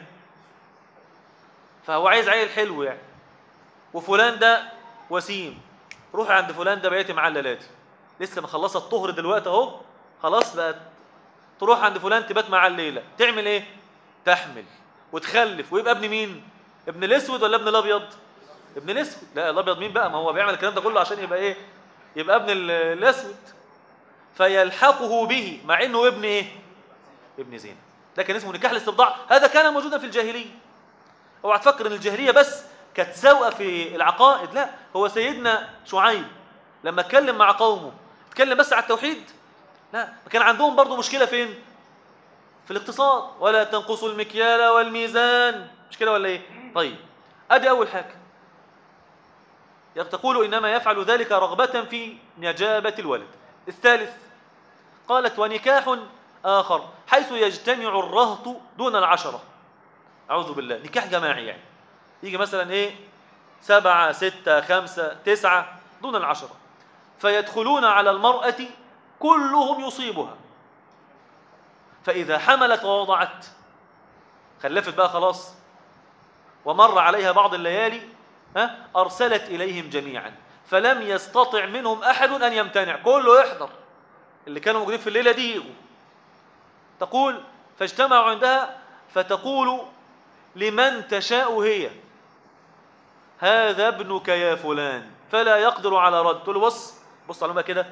[SPEAKER 1] فهو عايز عيل حلو يعني وفلان ده وسيم روح عند فلان ده بقيتي معاه الليلاتي لسه مخلصه الطهر دلوقتي اهو خلاص بقت تروح عند فلان تبات معاه الليله تعمل ايه تحمل وتخلف ويبقى ابن مين ابن الاسود ولا ابن الابيض ابن الاسود لا الابيض مين بقى ما هو بيعمل الكلام ده كله عشان يبقى ايه يبقى ابن الاسود فيلحقه به مع انه ابن ايه ابن زينب ده كان اسمه نكاح الاستبضاع هذا كان موجودا في الجاهليه اوعى تفكر ان الجاهليه بس كانت سوءه في العقائد لا هو سيدنا شعيب لما اتكلم مع قومه اتكلم بس على التوحيد لا كان عندهم برضه مشكله فين في الاقتصاد ولا تنقصوا المكيال والميزان مش كده ولا ايه طيب ادي اول حاجه تقول إنما يفعل ذلك رغبة في نجابة الولد الثالث قالت ونكاح آخر حيث يجتمع الرهط دون العشرة أعوذ بالله نكاح جماعي يعني يجي مثلا إيه سبعة ستة خمسة تسعة دون العشرة فيدخلون على المرأة كلهم يصيبها فإذا حملت ووضعت خلفت بقى خلاص ومر عليها بعض الليالي ها أرسلت إليهم جميعا فلم يستطع منهم أحد أن يمتنع كله يحضر اللي كانوا موجودين في الليلة دي يجوا تقول فاجتمعوا عندها فتقول لمن تشاء هي هذا ابنك يا فلان فلا يقدر على رد تقول له بص بص على كده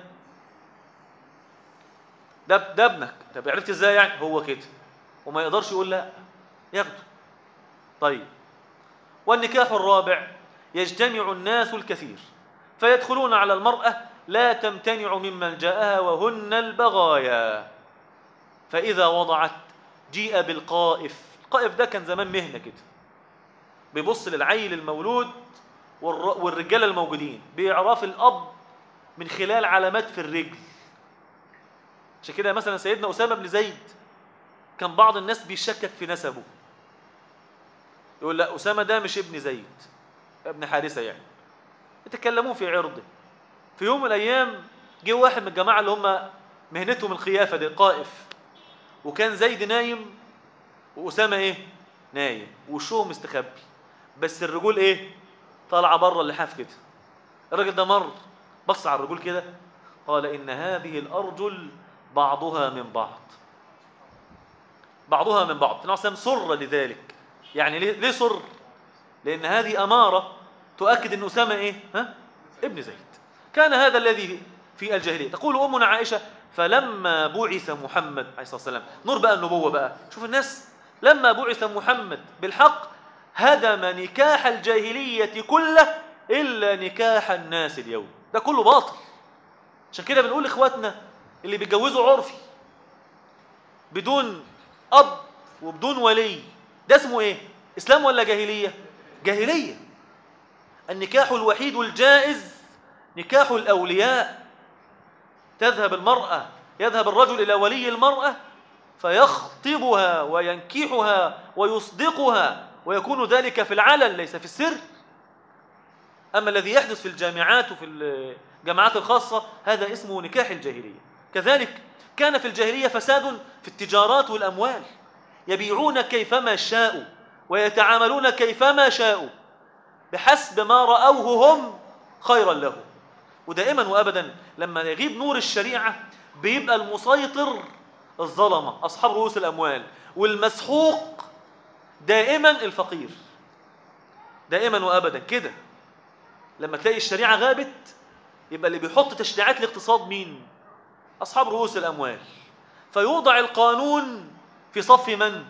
[SPEAKER 1] ده ده ابنك طب عرفت ازاي يعني هو كده وما يقدرش يقول لا ياخده طيب والنكاح الرابع يجتمع الناس الكثير فيدخلون على المرأة لا تمتنع ممن جاءها وهن البغايا فإذا وضعت جيء بالقائف القائف ده كان زمان مهنة كده بيبص للعيل المولود والرجال الموجودين بيعرف الأب من خلال علامات في الرجل عشان كده مثلا سيدنا أسامة بن زيد كان بعض الناس بيشكك في نسبه يقول لا أسامة ده مش ابن زيد ابن حارثة يعني يتكلمون في عرضه في يوم من الأيام جه واحد من الجماعة اللي هم مهنتهم الخيافة دي قائف وكان زيد نايم وأسامة إيه نايم وشهم مستخبي بس الرجول إيه طالعة بره اللحاف كده الراجل ده مر بص على الرجول كده قال إن هذه الأرجل بعضها من بعض بعضها من بعض النبي عليه سر لذلك يعني ليه, ليه سر لأن هذه أمارة تؤكد أن أسامة إيه ها؟ ابن زيد كان هذا الذي في الجاهلية تقول أمنا عائشة فلما بعث محمد عليه الصلاة والسلام نور بقى النبوة بقى شوف الناس لما بعث محمد بالحق هدم نكاح الجاهلية كله إلا نكاح الناس اليوم ده كله باطل عشان كده بنقول لإخواتنا اللي بيتجوزوا عرفي بدون أب وبدون ولي ده اسمه إيه؟ إسلام ولا جاهلية؟ جاهلية النكاح الوحيد الجائز نكاح الأولياء تذهب المرأة يذهب الرجل إلى ولي المرأة فيخطبها وينكحها ويصدقها ويكون ذلك في العلن ليس في السر أما الذي يحدث في الجامعات وفي الجامعات الخاصة هذا اسمه نكاح الجاهلية كذلك كان في الجاهلية فساد في التجارات والأموال يبيعون كيفما شاءوا ويتعاملون كيفما شاءوا بحسب ما رأوه هم خيرا لهم ودائما وأبدا لما يغيب نور الشريعة بيبقى المسيطر الظلمة أصحاب رؤوس الأموال والمسحوق دائما الفقير دائما وأبدا كده لما تلاقي الشريعة غابت يبقى اللي بيحط تشريعات الاقتصاد مين أصحاب رؤوس الأموال فيوضع القانون في صف من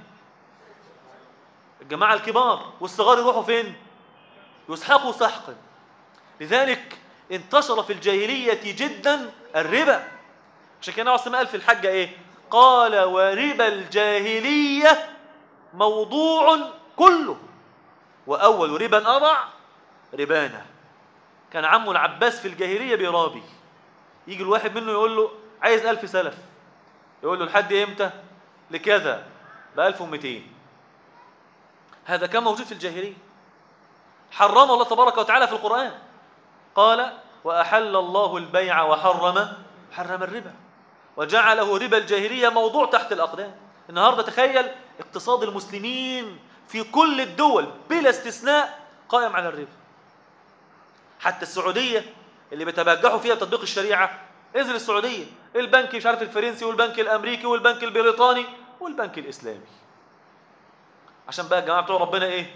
[SPEAKER 1] الجماعة الكبار والصغار يروحوا فين يسحقوا سحقا لذلك انتشر في الجاهلية جدا الربا عشان كده عاصم قال في الحجة ايه قال وربا الجاهلية موضوع كله وأول ربا أضع ربانا كان عمه العباس في الجاهلية بيرابي يجي الواحد منه يقول له عايز ألف سلف يقول له لحد إمتى لكذا بألف ومئتين هذا كان موجود في الجاهلية حرمه الله تبارك وتعالى في القرآن قال وأحل الله البيع وحرم حرم الربا وجعله ربا الجاهلية موضوع تحت الأقدام النهاردة تخيل اقتصاد المسلمين في كل الدول بلا استثناء قائم على الربا حتى السعودية اللي بيتبجحوا فيها بتطبيق الشريعة اذن السعودية البنك مش عارف الفرنسي والبنك الأمريكي والبنك البريطاني والبنك الإسلامي عشان بقى الجماعة بتوع ربنا إيه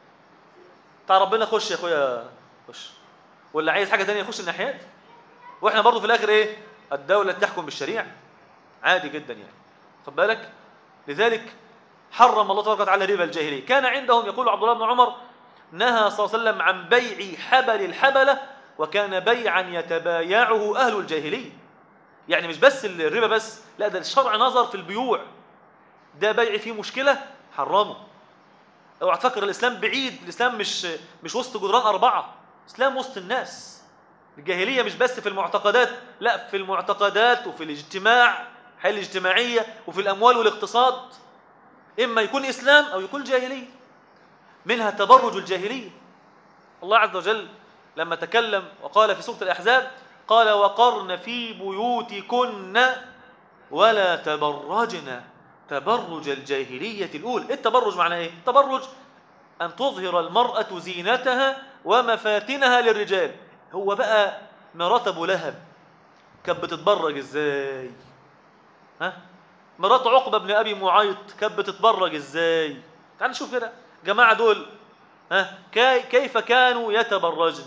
[SPEAKER 1] بتاع ربنا خش يا أخويا خش واللي عايز حاجة تانية يخش الناحيات وإحنا برضو في الآخر إيه الدولة تحكم بالشريعة عادي جدا يعني خد بالك لذلك حرم الله تبارك وتعالى ربا الجاهلية كان عندهم يقول عبد الله بن عمر نهى صلى الله عليه وسلم عن بيع حبل الحبلة وكان بيعا يتبايعه أهل الجاهلية يعني مش بس الربا بس لا ده الشرع نظر في البيوع ده بيع فيه مشكلة حرمه اوعى تفكر الإسلام بعيد الإسلام مش مش وسط جدران أربعة إسلام وسط الناس الجاهلية مش بس في المعتقدات لا في المعتقدات وفي الاجتماع الحياة الاجتماعية وفي الأموال والاقتصاد إما يكون إسلام أو يكون جاهلية منها تبرج الجاهلية الله عز وجل لما تكلم وقال في سورة الأحزاب قال وقرن في بيوتكن ولا تبرجن تبرج الجاهلية الأولى إيه التبرج معناه إيه؟ التبرج أن تظهر المرأة زينتها ومفاتنها للرجال هو بقى مرات أبو لهب كانت بتتبرج إزاي ها مرات عقبة بن أبي معيط كانت بتتبرج إزاي تعال نشوف كده جماعة دول ها كي كيف كانوا يتبرجن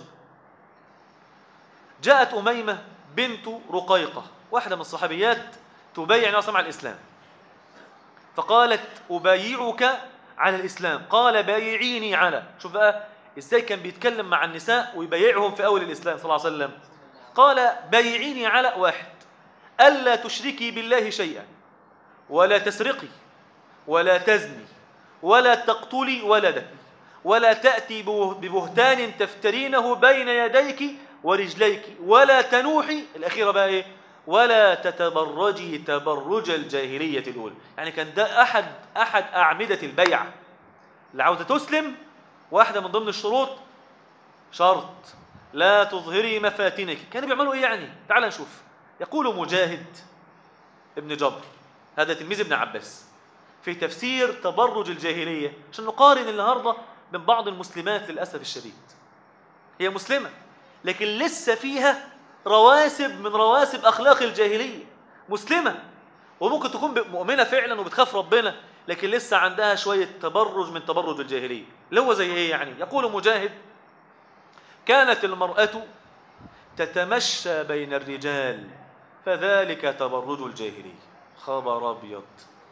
[SPEAKER 1] جاءت أميمة بنت رقيقة واحدة من الصحابيات تبايع ناصم على الإسلام فقالت أبايعك على الإسلام قال بايعيني على شوف بقى إزاي كان بيتكلم مع النساء ويبايعهم في أول الإسلام صلى الله عليه وسلم قال بايعيني على واحد ألا تشركي بالله شيئا ولا تسرقي ولا تزني ولا تقتلي ولدك ولا تأتي ببهتان تفترينه بين يديك ورجليك ولا تنوحي الأخيرة بقى إيه ولا تتبرجي تبرج الجاهلية الأولى يعني كان ده أحد أحد أعمدة البيع اللي عاوزة تسلم واحدة من ضمن الشروط شرط لا تظهري مفاتنك كانوا بيعملوا إيه يعني تعال نشوف يقول مجاهد ابن جبر هذا تلميذ ابن عباس في تفسير تبرج الجاهلية عشان نقارن النهاردة بين بعض المسلمات للأسف الشديد هي مسلمة لكن لسه فيها رواسب من رواسب أخلاق الجاهلية مسلمة وممكن تكون مؤمنة فعلا وبتخاف ربنا لكن لسه عندها شوية تبرج من تبرج الجاهلية اللي هو زي ايه يعني يقول مجاهد كانت المرأة تتمشى بين الرجال فذلك تبرج الجاهلية خبر أبيض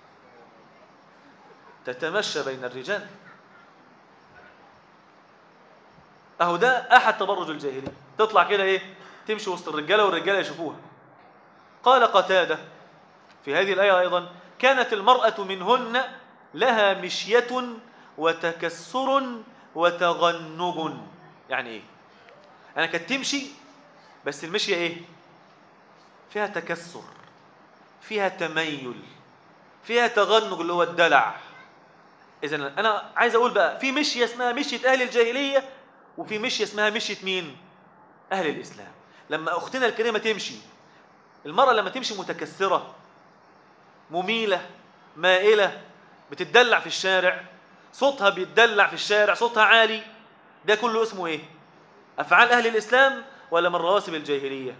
[SPEAKER 1] تتمشى بين الرجال أهو ده أحد تبرج الجاهلية تطلع كده إيه تمشي وسط الرجالة والرجالة يشوفوها قال قتادة في هذه الآية أيضا كانت المرأة منهن لها مشية وتكسر وتغنج يعني إيه أنا كانت تمشي بس المشية إيه فيها تكسر فيها تميل فيها تغنج اللي هو الدلع إذا أنا عايز أقول بقى في مشية اسمها مشية أهل الجاهلية وفي مشية اسمها مشية مين أهل الإسلام لما أختنا الكريمة تمشي المرأة لما تمشي متكسرة مميلة مائلة بتدلع في الشارع صوتها بيتدلع في الشارع صوتها عالي ده كله اسمه ايه أفعال أهل الإسلام ولا من رواسب الجاهلية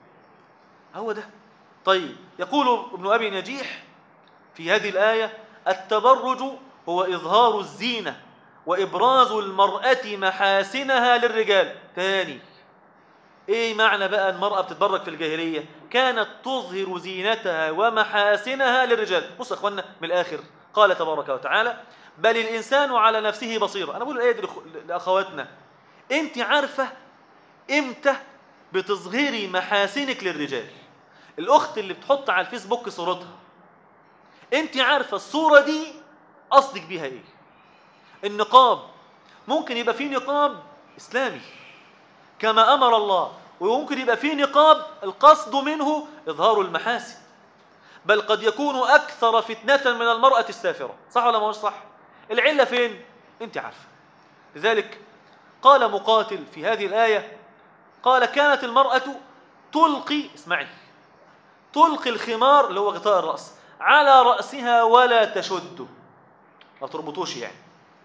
[SPEAKER 1] هو ده طيب يقول ابن أبي نجيح في هذه الآية التبرج هو إظهار الزينة وإبراز المرأة محاسنها للرجال تاني ايه معنى بقى المرأة بتتبرج في الجاهلية كانت تظهر زينتها ومحاسنها للرجال بص يا اخوانا من الاخر قال تبارك وتعالى بل الانسان على نفسه بصير انا بقول الايه دي لاخواتنا انت عارفة امتى بتظهري محاسنك للرجال الاخت اللي بتحط على الفيسبوك صورتها انت عارفة الصورة دي قصدك بيها ايه النقاب ممكن يبقى فيه نقاب اسلامي كما أمر الله ويمكن يبقى فيه نقاب القصد منه إظهار المحاسن بل قد يكون أكثر فتنة من المرأة السافرة صح ولا ما هوش صح العلة فين أنت عارفة لذلك قال مقاتل في هذه الآية قال كانت المرأة تلقي اسمعي تلقي الخمار اللي هو غطاء الرأس على رأسها ولا تشده ما تربطوش يعني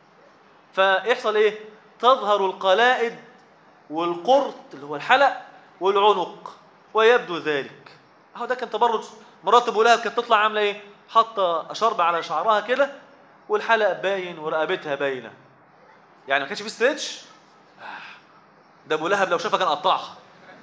[SPEAKER 1] فيحصل ايه تظهر القلائد والقرط اللي هو الحلق والعنق ويبدو ذلك اهو ده كان تبرج مرات ابو لهب كانت تطلع عامله ايه حاطه شرب على شعرها كده والحلق باين ورقبتها باينه يعني ما كانش في ستريتش ده ابو لهب لو شافها كان قطعها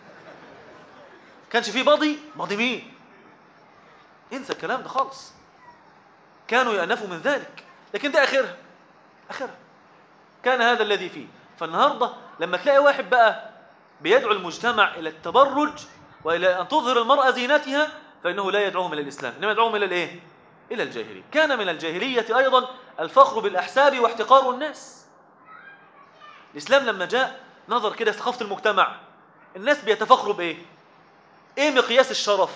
[SPEAKER 1] كانش في باضي باضي مين انسى الكلام ده خالص كانوا يأنفوا من ذلك لكن ده اخرها اخرها كان هذا الذي فيه فالنهارده لما تلاقي واحد بقى بيدعو المجتمع إلى التبرج وإلى أن تظهر المرأة زينتها فإنه لا يدعوهم إلى الإسلام إنما يدعوهم إلى الإيه؟ إلى الجاهلية كان من الجاهلية أيضا الفخر بالأحساب واحتقار الناس الإسلام لما جاء نظر كده ثقافة المجتمع الناس بيتفخروا بإيه إيه مقياس الشرف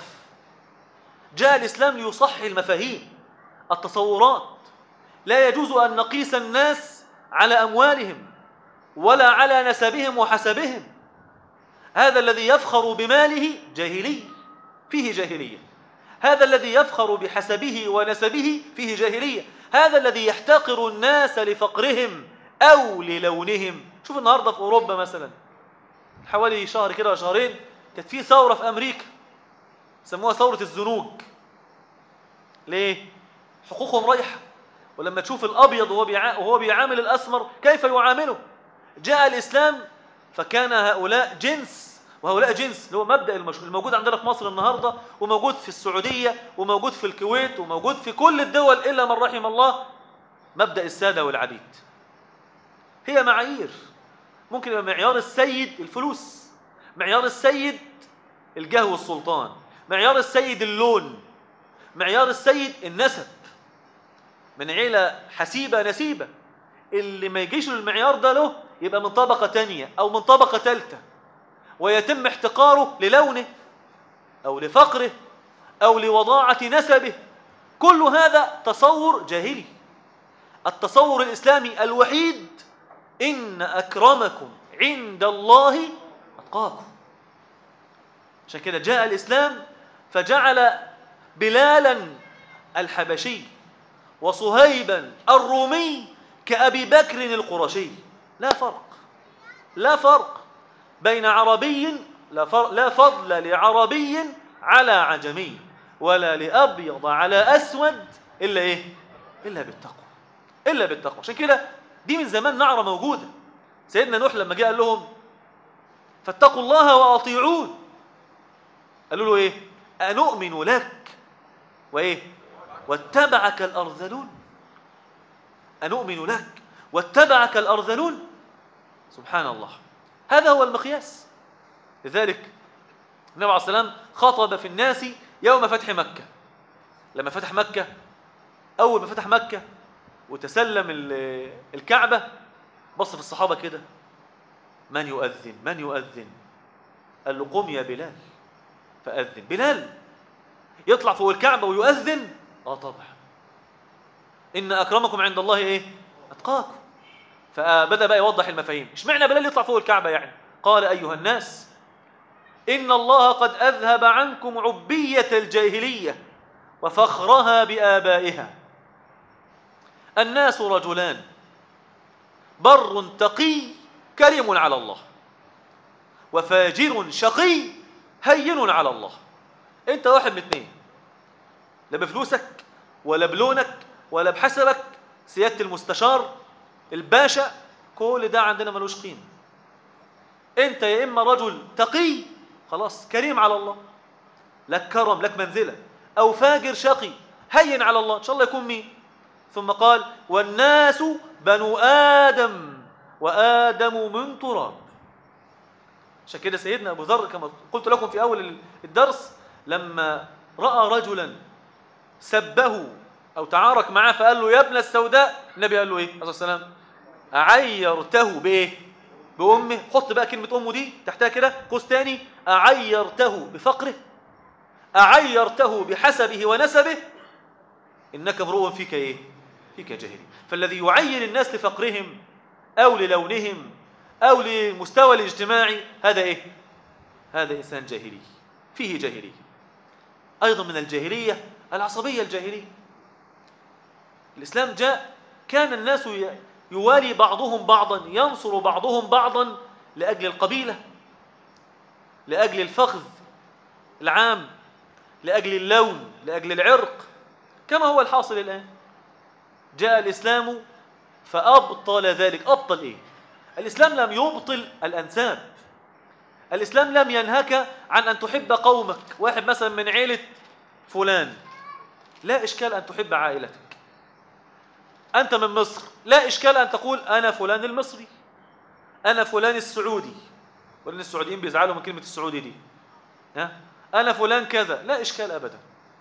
[SPEAKER 1] جاء الإسلام ليصحي المفاهيم التصورات لا يجوز أن نقيس الناس على أموالهم ولا على نسبهم وحسبهم هذا الذي يفخر بماله جاهلي فيه جاهلية هذا الذي يفخر بحسبه ونسبه فيه جاهلية هذا الذي يحتقر الناس لفقرهم أو للونهم شوف النهاردة في أوروبا مثلا حوالي شهر كده شهرين كانت في ثورة في أمريكا سموها ثورة الزنوج ليه؟ حقوقهم رايحة ولما تشوف الأبيض وهو, وهو بيعامل الأسمر كيف يعامله جاء الإسلام فكان هؤلاء جنس وهؤلاء جنس اللي هو مبدأ الموجود عندنا في مصر النهاردة وموجود في السعودية وموجود في الكويت وموجود في كل الدول إلا من رحم الله مبدأ السادة والعبيد هي معايير ممكن يبقى معيار السيد الفلوس معيار السيد الجاه والسلطان معيار السيد اللون معيار السيد النسب من عيلة حسيبة نسيبة اللي ما يجيش المعيار ده له يبقى من طبقة تانية أو من طبقة ثالثة ويتم احتقاره للونه أو لفقره أو لوضاعة نسبه كل هذا تصور جاهلي التصور الإسلامي الوحيد إن أكرمكم عند الله أتقاكم عشان كده جاء الإسلام فجعل بلالا الحبشي وصهيبا الرومي كأبي بكر القرشي لا فرق لا فرق بين عربي لا فضل لعربي على عجمي ولا لأبيض على أسود إلا إيه إلا بالتقوى إلا بالتقوى عشان كده دي من زمان نعرة موجودة سيدنا نوح لما جاء لهم فاتقوا الله وأطيعون قالوا له إيه أنؤمن لك وإيه واتبعك الأرذلون أنؤمن لك واتبعك الأرذلون سبحان الله هذا هو المقياس لذلك النبي عليه السلام خطب في الناس يوم فتح مكة لما فتح مكة أول ما فتح مكة وتسلم الكعبة بص في الصحابة كده من يؤذن من يؤذن قال له قم يا بلال فأذن بلال يطلع فوق الكعبة ويؤذن اه طبعا إن أكرمكم عند الله إيه أتقاكم فبدأ بقى يوضح المفاهيم اشمعنى بلال يطلع فوق الكعبة يعني قال أيها الناس إن الله قد أذهب عنكم عبية الجاهلية وفخرها بآبائها الناس رجلان بر تقي كريم على الله وفاجر شقي هين على الله انت واحد من اثنين لا بفلوسك ولا بلونك ولا بحسبك سيادة المستشار الباشا كل ده عندنا ملوش قيمة انت يا اما رجل تقي خلاص كريم على الله لك كرم لك منزلة او فاجر شقي هين على الله ان شاء الله يكون مين ثم قال والناس بنو آدم وآدم من تراب عشان كده سيدنا أبو ذر كما قلت لكم في أول الدرس لما رأى رجلا سبه أو تعارك معاه فقال له يا ابن السوداء النبي قال له إيه عليه الصلاة والسلام أعيرته بإيه بأمه حط بقى كلمة أمه دي تحتها كده قوس تاني أعيرته بفقره أعيرته بحسبه ونسبه إنك امرؤ فيك إيه فيك جاهلي فالذي يعين الناس لفقرهم أو للونهم أو لمستوى الاجتماعي هذا إيه هذا إنسان جاهلي فيه جاهلية أيضا من الجاهلية العصبية الجاهلية الإسلام جاء كان الناس يوالي بعضهم بعضا ينصر بعضهم بعضا لأجل القبيلة لأجل الفخذ العام لأجل اللون لأجل العرق كما هو الحاصل الآن جاء الإسلام فأبطل ذلك أبطل إيه الإسلام لم يبطل الأنساب الإسلام لم ينهك عن أن تحب قومك واحد مثلا من عيلة فلان لا إشكال أن تحب عائلتك أنت من مصر لا إشكال أن تقول أنا فلان المصري أنا فلان السعودي ولأن السعوديين بيزعلوا من كلمة السعودي دي ها؟ أنا فلان كذا لا إشكال أبدا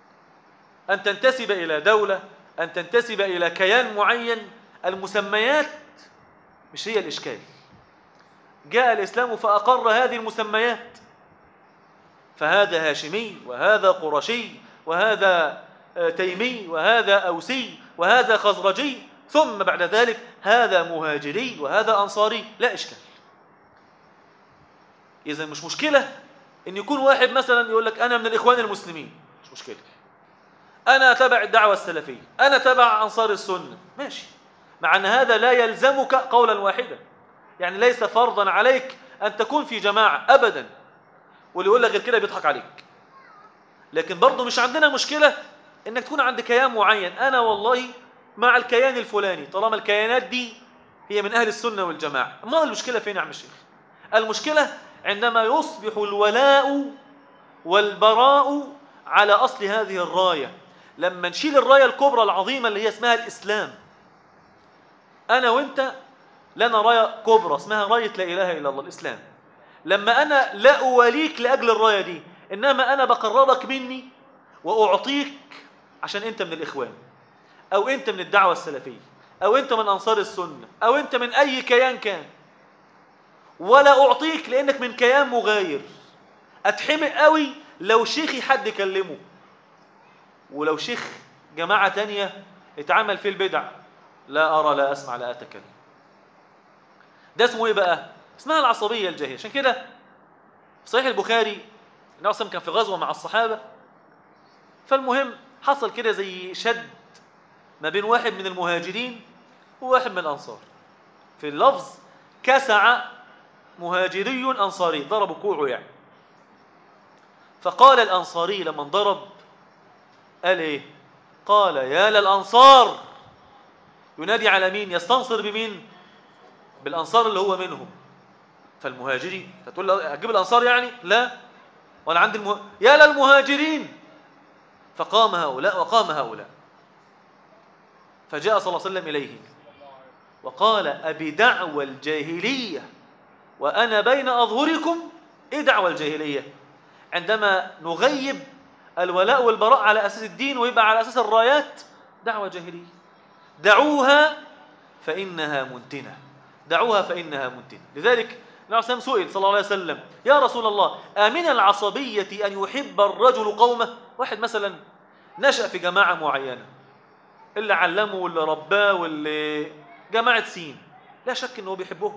[SPEAKER 1] أن تنتسب إلى دولة أن تنتسب إلى كيان معين المسميات مش هي الإشكال جاء الإسلام فأقر هذه المسميات فهذا هاشمي وهذا قرشي وهذا آه، تيمي وهذا أوسي وهذا خزرجي ثم بعد ذلك هذا مهاجري وهذا أنصاري لا إشكال إذا مش مشكلة إن يكون واحد مثلا يقول لك أنا من الإخوان المسلمين مش مشكلة أنا تبع الدعوة السلفية أنا تبع أنصار السنة ماشي مع أن هذا لا يلزمك قولا واحدا يعني ليس فرضا عليك أن تكون في جماعة أبدا واللي يقول لك غير كده بيضحك عليك لكن برضه مش عندنا مشكلة انك تكون عند كيان معين انا والله مع الكيان الفلاني طالما الكيانات دي هي من اهل السنة والجماعة ما المشكلة فين يا عم الشيخ المشكلة عندما يصبح الولاء والبراء على اصل هذه الراية لما نشيل الراية الكبرى العظيمة اللي هي اسمها الاسلام انا وانت لنا راية كبرى اسمها راية لا اله الا الله الاسلام لما أنا لا أوليك لأجل الراية دي إنما أنا بقربك مني وأعطيك عشان أنت من الإخوان أو أنت من الدعوة السلفية أو أنت من أنصار السنة أو أنت من أي كيان كان ولا أعطيك لأنك من كيان مغاير أتحمق قوي لو شيخي حد كلمه ولو شيخ جماعة تانية اتعمل فيه البدع لا أرى لا أسمع لا أتكلم ده اسمه إيه بقى اسمها العصبية الجاهلية عشان كده في صحيح البخاري النبي صلى كان في غزوة مع الصحابة فالمهم حصل كده زي شد ما بين واحد من المهاجرين وواحد من الأنصار في اللفظ كسع مهاجري أنصاري ضرب كوعه يعني فقال الأنصاري لما انضرب قال إيه قال يا للأنصار ينادي على مين يستنصر بمين بالأنصار اللي هو منهم فالمهاجري فتقول له اجيب الانصار يعني لا ولا عند المه... يا للمهاجرين فقام هؤلاء وقام هؤلاء فجاء صلى الله عليه وسلم اليه وقال ابي دعوى الجاهليه وانا بين اظهركم ايه دعوى الجاهليه عندما نغيب الولاء والبراء على اساس الدين ويبقى على اساس الرايات دعوه جاهليه دعوها فانها منتنه دعوها فانها منتنه لذلك النبي صلى سئل صلى الله عليه وسلم يا رسول الله آمن العصبية أن يحب الرجل قومه واحد مثلا نشأ في جماعة معينة اللي علمه واللي رباه واللي جماعة سين لا شك أنه بيحبهم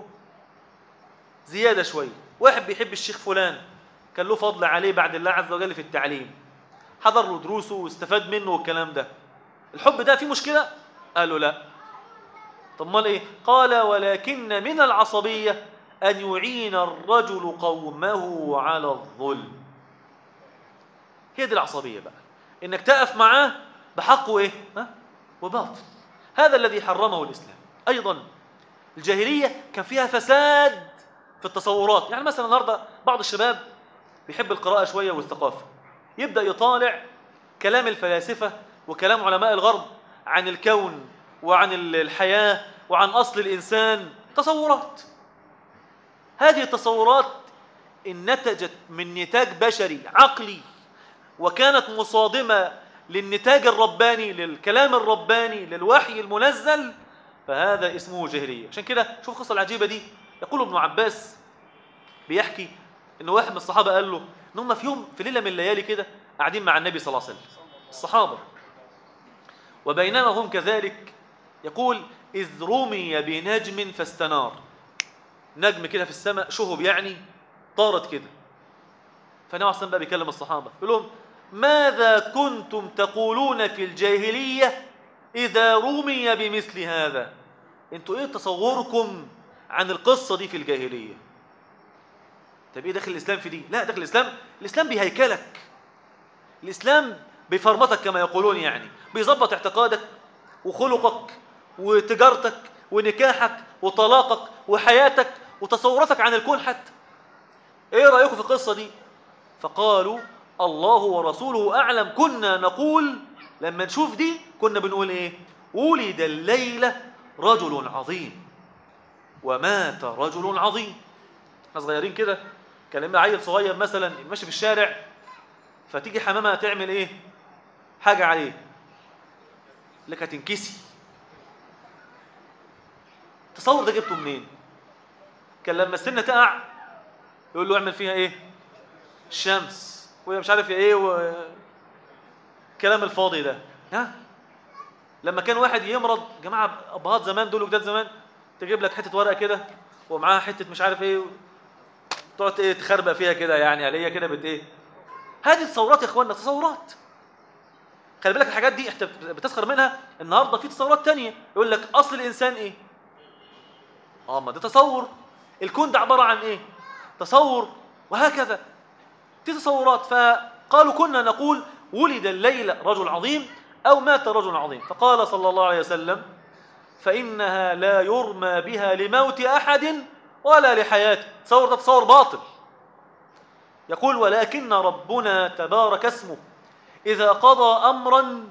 [SPEAKER 1] زيادة شوية واحد بيحب الشيخ فلان كان له فضل عليه بعد الله عز وجل في التعليم حضر له دروسه واستفاد منه والكلام ده الحب ده فيه مشكلة قالوا لا طب مال ايه قال ولكن من العصبية أن يعين الرجل قومه على الظلم هي دي العصبية بقى إنك تقف معاه بحق وإيه ها؟ وباطل هذا الذي حرمه الإسلام أيضا الجاهلية كان فيها فساد في التصورات يعني مثلا النهاردة بعض الشباب بيحب القراءة شوية والثقافة يبدأ يطالع كلام الفلاسفة وكلام علماء الغرب عن الكون وعن الحياة وعن أصل الإنسان تصورات هذه التصورات إن نتجت من نتاج بشري عقلي وكانت مصادمة للنتاج الرباني للكلام الرباني للوحي المنزل فهذا اسمه جاهلية عشان كده شوف القصة العجيبة دي يقول ابن عباس بيحكي إن واحد من الصحابة قال له إن هم في يوم في ليلة من الليالي كده قاعدين مع النبي صلى الله عليه وسلم الصحابة وبينما هم كذلك يقول إذ رمي بنجم فاستنار نجم كده في السماء شهب يعني طارت كده فالنبي عليه بقى بيكلم الصحابة يقول لهم ماذا كنتم تقولون في الجاهلية إذا رمي بمثل هذا انتوا ايه تصوركم عن القصة دي في الجاهلية طب ايه داخل الإسلام في دي لا داخل الإسلام الإسلام بيهيكلك الإسلام بيفرمطك كما يقولون يعني بيظبط اعتقادك وخلقك وتجارتك ونكاحك وطلاقك وحياتك وتصوراتك عن الكون حتى ايه رأيكم في القصة دي فقالوا الله ورسوله أعلم كنا نقول لما نشوف دي كنا بنقول ايه ولد الليلة رجل عظيم ومات رجل عظيم احنا صغيرين كده كان لما عيل صغير مثلا ماشي في الشارع فتيجي حمامة تعمل ايه حاجة عليه لك هتنكسي تصور ده جبته منين كان لما السنه تقع يقول له اعمل فيها ايه الشمس وهي مش عارف ايه و... الكلام الفاضي ده ها لما كان واحد يمرض جماعه ابهات زمان دول وجداد زمان تجيب لك حته ورقه كده ومعاها حته مش عارف ايه تقعد ايه تخربق فيها كده يعني عليا كده بت ايه هذه التصورات يا اخوانا تصورات خلي بالك الحاجات دي انت بتسخر منها النهارده في تصورات تانية يقول لك اصل الانسان ايه اه ما ده تصور الكون ده عباره عن ايه تصور وهكذا دي تصورات فقالوا كنا نقول ولد الليلة رجل عظيم أو مات رجل عظيم فقال صلى الله عليه وسلم فإنها لا يرمى بها لموت أحد ولا لحياته تصور ده تصور باطل يقول ولكن ربنا تبارك اسمه إذا قضى أمرا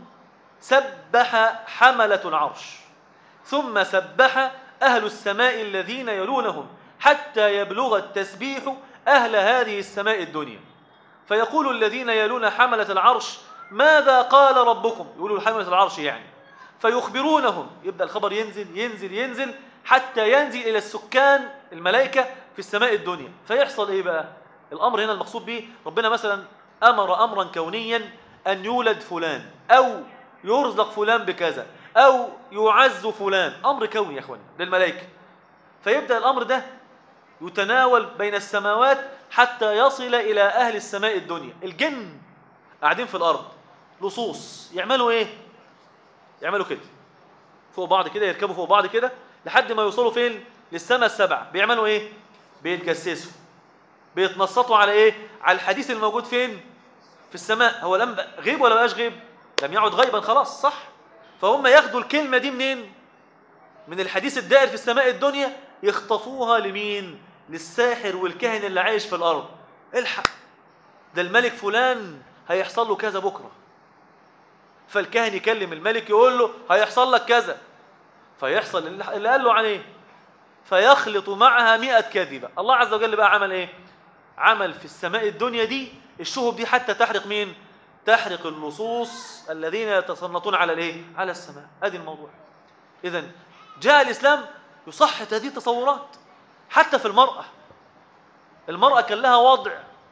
[SPEAKER 1] سبح حملة العرش ثم سبح أهل السماء الذين يلونهم حتى يبلغ التسبيح أهل هذه السماء الدنيا فيقول الذين يلون حملة العرش ماذا قال ربكم يقولوا حملة العرش يعني فيخبرونهم يبدأ الخبر ينزل ينزل ينزل حتى ينزل إلى السكان الملائكة في السماء الدنيا فيحصل إيه بقى الأمر هنا المقصود به ربنا مثلا أمر أمرا كونيا أن يولد فلان أو يرزق فلان بكذا أو يعز فلان أمر كوني يا أخواني للملائكة فيبدأ الأمر ده يتناول بين السماوات حتى يصل إلى أهل السماء الدنيا الجن قاعدين في الأرض لصوص يعملوا إيه؟ يعملوا كده فوق بعض كده يركبوا فوق بعض كده لحد ما يوصلوا فين؟ للسماء السبع بيعملوا إيه؟ بيتجسسوا بيتنصتوا على إيه؟ على الحديث الموجود فين؟ في السماء هو لم غيب ولا بقاش غيب؟ لم يعد غيبا خلاص صح؟ فهم ياخدوا الكلمة دي منين؟ من الحديث الدائر في السماء الدنيا يخطفوها لمين؟ للساحر والكاهن اللي عايش في الأرض الحق ده الملك فلان هيحصل له كذا بكرة فالكاهن يكلم الملك يقول له هيحصل لك كذا فيحصل اللي قال له عليه فيخلط معها مئة كذبة الله عز وجل بقى عمل ايه عمل في السماء الدنيا دي الشهب دي حتى تحرق مين تحرق اللصوص الذين يتسلطون على الايه على السماء ادي الموضوع اذا جاء الاسلام يصحح هذه التصورات حتى في المرأة المرأة كان لها وضع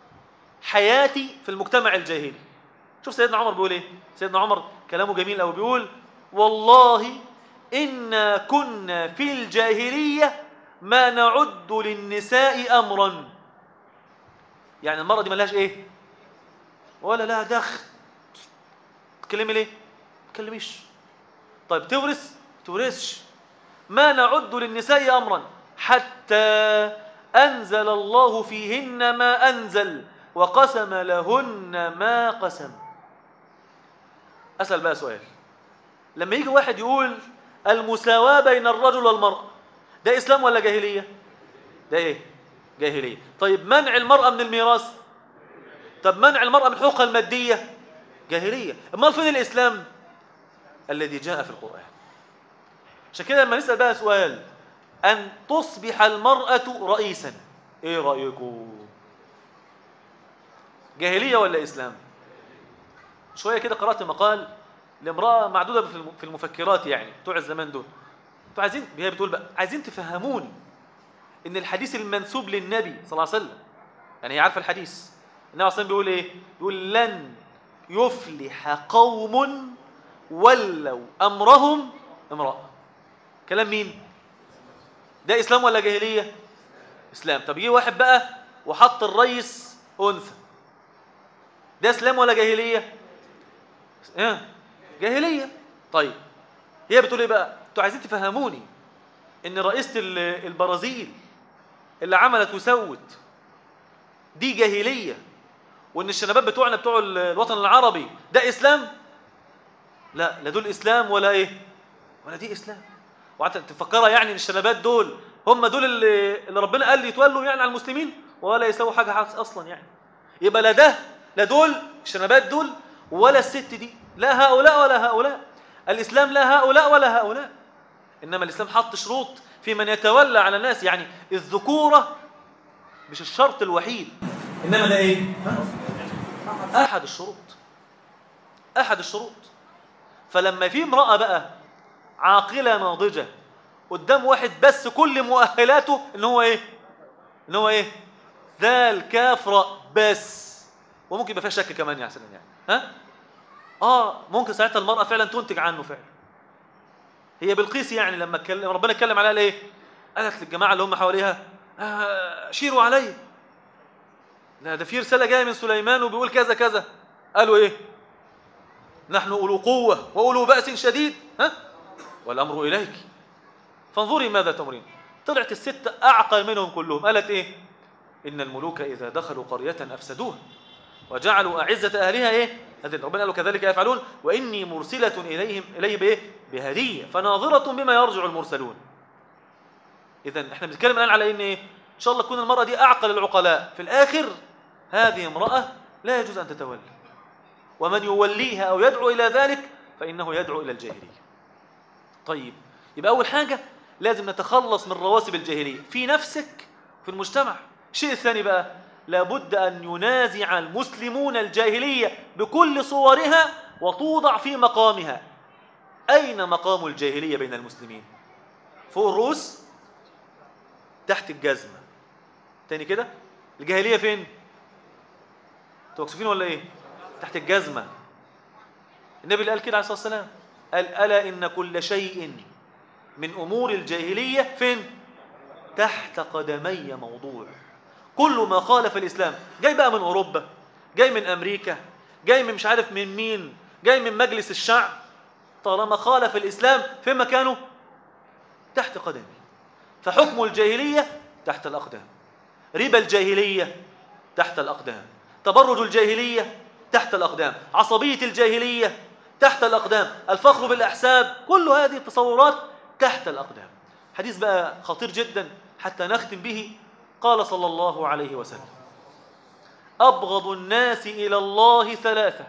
[SPEAKER 1] حياتي في المجتمع الجاهلي شوف سيدنا عمر بيقول ايه سيدنا عمر كلامه جميل قوي بيقول والله إنا كنا في الجاهلية ما نعد للنساء أمرا يعني المرأة دي ملهاش ايه ولا لها دخل تكلمي ليه تكلميش طيب تورث تورثش ما نعد للنساء أمرا حتى أنزل الله فيهن ما أنزل وقسم لهن ما قسم أسأل بقى سؤال لما يجي واحد يقول المساواة بين الرجل والمرأة ده إسلام ولا جاهلية ده إيه جاهلية طيب منع المرأة من الميراث طب منع المرأة من حقوقها المادية جاهلية أمال فين الإسلام الذي جاء في القرآن عشان كده لما نسأل بقى سؤال أن تصبح المرأة رئيسا إيه رأيكم جاهلية ولا إسلام شوية كده قرأت مقال لامرأة معدودة في المفكرات يعني بتوع الزمان دول انتوا عايزين هي بتقول بقى عايزين تفهموني ان الحديث المنسوب للنبي صلى الله عليه وسلم يعني هي عارفه الحديث النبي صلى الله عليه وسلم بيقول ايه بيقول لن يفلح قوم ولوا امرهم امراه كلام مين ده اسلام ولا جاهليه اسلام طب يجي واحد بقى وحط الرئيس انثى ده اسلام ولا جاهليه ايه جاهليه طيب هي بتقول ايه بقى انتوا عايزين تفهموني ان رئيسه البرازيل اللي عملت وسوت دي جاهليه وان الشنبات بتوعنا بتوع الوطن العربي ده اسلام لا لا دول اسلام ولا ايه ولا دي اسلام وقعدت تفكرها يعني ان الشنبات دول هم دول اللي, اللي ربنا قال لي يتولوا يعني على المسلمين ولا يسووا حاجه اصلا يعني يبقى لا ده لا دول الشنبات دول ولا الست دي لا هؤلاء ولا هؤلاء الإسلام لا هؤلاء ولا هؤلاء إنما الإسلام حط شروط في من يتولى على الناس يعني الذكورة مش الشرط الوحيد إنما ده إيه؟ أحد الشروط أحد الشروط فلما في امرأة بقى عاقلة ناضجة قدام واحد بس كل مؤهلاته إن هو إيه؟ ان هو ايه ذال كاف راء بس وممكن يبقى فيها شك كمان يا حسن يعني ها اه ممكن ساعتها المرأة فعلا تنتج عنه فعلا هي بالقيس يعني لما اتكلم ربنا اتكلم عليها ايه قالت للجماعة اللي هم حواليها آه شيروا علي لا ده في رسالة جاية من سليمان وبيقول كذا كذا قالوا ايه نحن أولو قوة وأولو بأس شديد ها والأمر إليك فانظري ماذا تمرين طلعت الستة أعقل منهم كلهم قالت إيه إن الملوك إذا دخلوا قرية أفسدوها وجعلوا أعزة أهلها إيه هذه ربنا قالوا كذلك يفعلون وإني مرسلة إليهم إليه بإيه بهدية فناظرة بما يرجع المرسلون إذا إحنا بنتكلم الآن على إن إيه إن شاء الله تكون المرأة دي أعقل العقلاء في الآخر هذه امرأة لا يجوز أن تتولى ومن يوليها أو يدعو إلى ذلك فإنه يدعو إلى الجاهلية طيب يبقى أول حاجة لازم نتخلص من رواسب الجاهلية في نفسك في المجتمع الشيء الثاني بقى لابد أن ينازع المسلمون الجاهلية بكل صورها وتوضع في مقامها أين مقام الجاهلية بين المسلمين فوق الرؤوس تحت الجزمة تاني كده الجاهلية فين توقفين ولا ايه تحت الجزمة النبي اللي قال كده عليه الصلاة والسلام قال ألا إن كل شيء من أمور الجاهلية فين تحت قدمي موضوع كل ما خالف الإسلام جاي بقى من أوروبا جاي من أمريكا جاي من مش عارف من مين جاي من مجلس الشعب طالما خالف الإسلام في مكانه تحت قدمي فحكم الجاهلية تحت الأقدام ربا الجاهلية تحت الأقدام تبرج الجاهلية تحت الأقدام عصبية الجاهلية تحت الأقدام الفخر بالأحساب كل هذه التصورات تحت الأقدام حديث بقى خطير جدا حتى نختم به قال صلى الله عليه وسلم أبغض الناس إلى الله ثلاثة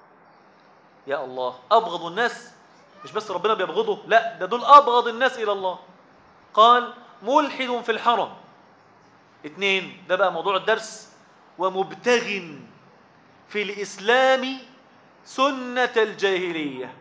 [SPEAKER 1] يا الله أبغض الناس مش بس ربنا بيبغضه لا ده دول أبغض الناس إلى الله قال ملحد في الحرم اتنين ده بقى موضوع الدرس ومبتغ في الإسلام سنة الجاهلية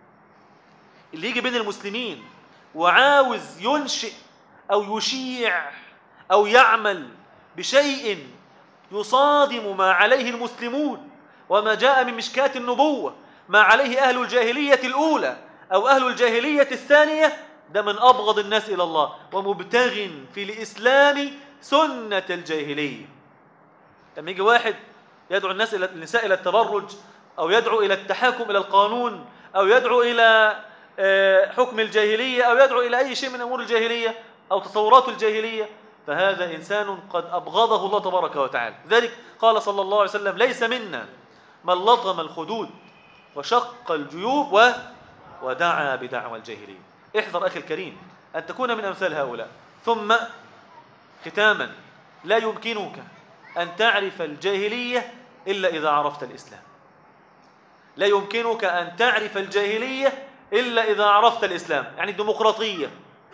[SPEAKER 1] اللي يجي بين المسلمين وعاوز ينشئ أو يشيع أو يعمل بشيء يصادم ما عليه المسلمون وما جاء من مشكاة النبوة ما عليه أهل الجاهلية الأولى أو أهل الجاهلية الثانية ده من أبغض الناس إلى الله ومبتغ في الإسلام سنة الجاهلية لما يجي واحد يدعو الناس إلى النساء إلى التبرج أو يدعو إلى التحاكم إلى القانون أو يدعو إلى حكم الجاهلية أو يدعو إلى أي شيء من أمور الجاهلية أو تصورات الجاهلية فهذا إنسان قد أبغضه الله تبارك وتعالى ذلك قال صلى الله عليه وسلم ليس منا من لطم الخدود وشق الجيوب و ودعا بدعوى الجاهلية احذر أخي الكريم أن تكون من أمثال هؤلاء ثم ختاما لا يمكنك أن تعرف الجاهلية إلا إذا عرفت الإسلام لا يمكنك أن تعرف الجاهلية إلا إذا عرفت الإسلام يعني الديمقراطية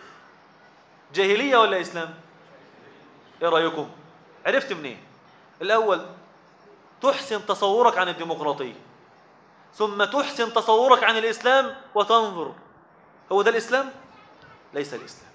[SPEAKER 1] جاهلية ولا إسلام إيه رأيكم عرفت منين الأول تحسن تصورك عن الديمقراطية ثم تحسن تصورك عن الإسلام وتنظر هو ده الإسلام ليس الإسلام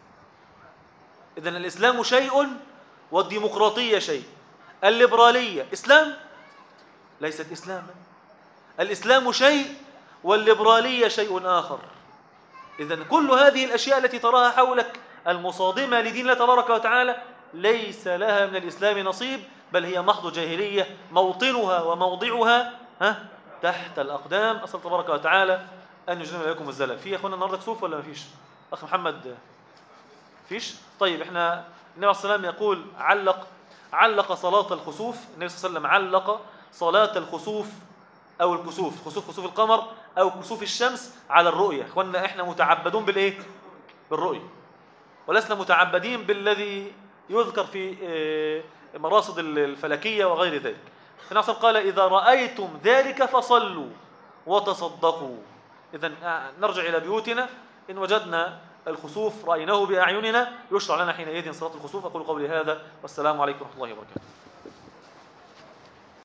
[SPEAKER 1] إذن الإسلام شيء والديمقراطية شيء الليبرالية إسلام ليست إسلاما الإسلام شيء والليبرالية شيء آخر إذن كل هذه الأشياء التي تراها حولك المصادمة لدين الله تبارك وتعالى ليس لها من الإسلام نصيب بل هي محض جاهلية موطنها وموضعها ها تحت الأقدام أسأل تبارك وتعالى أن يجنب لكم الزلل في أخونا النهاردة كسوف ولا ما فيش أخ محمد فيش طيب إحنا النبي عليه الصلاة والسلام يقول علق علق صلاة الخسوف النبي صلى الله عليه وسلم علق صلاة الخسوف أو الكسوف خسوف خسوف القمر أو كسوف الشمس على الرؤية إخواننا إحنا متعبدون بالإيه بالرؤية ولسنا متعبدين بالذي يذكر في مراصد الفلكية وغير ذلك النبي قال إذا رأيتم ذلك فصلوا وتصدقوا إذا نرجع إلى بيوتنا إن وجدنا الخسوف رأيناه بأعيننا يشرع لنا حينئذ صلاة الخسوف أقول قولي هذا والسلام عليكم ورحمة الله وبركاته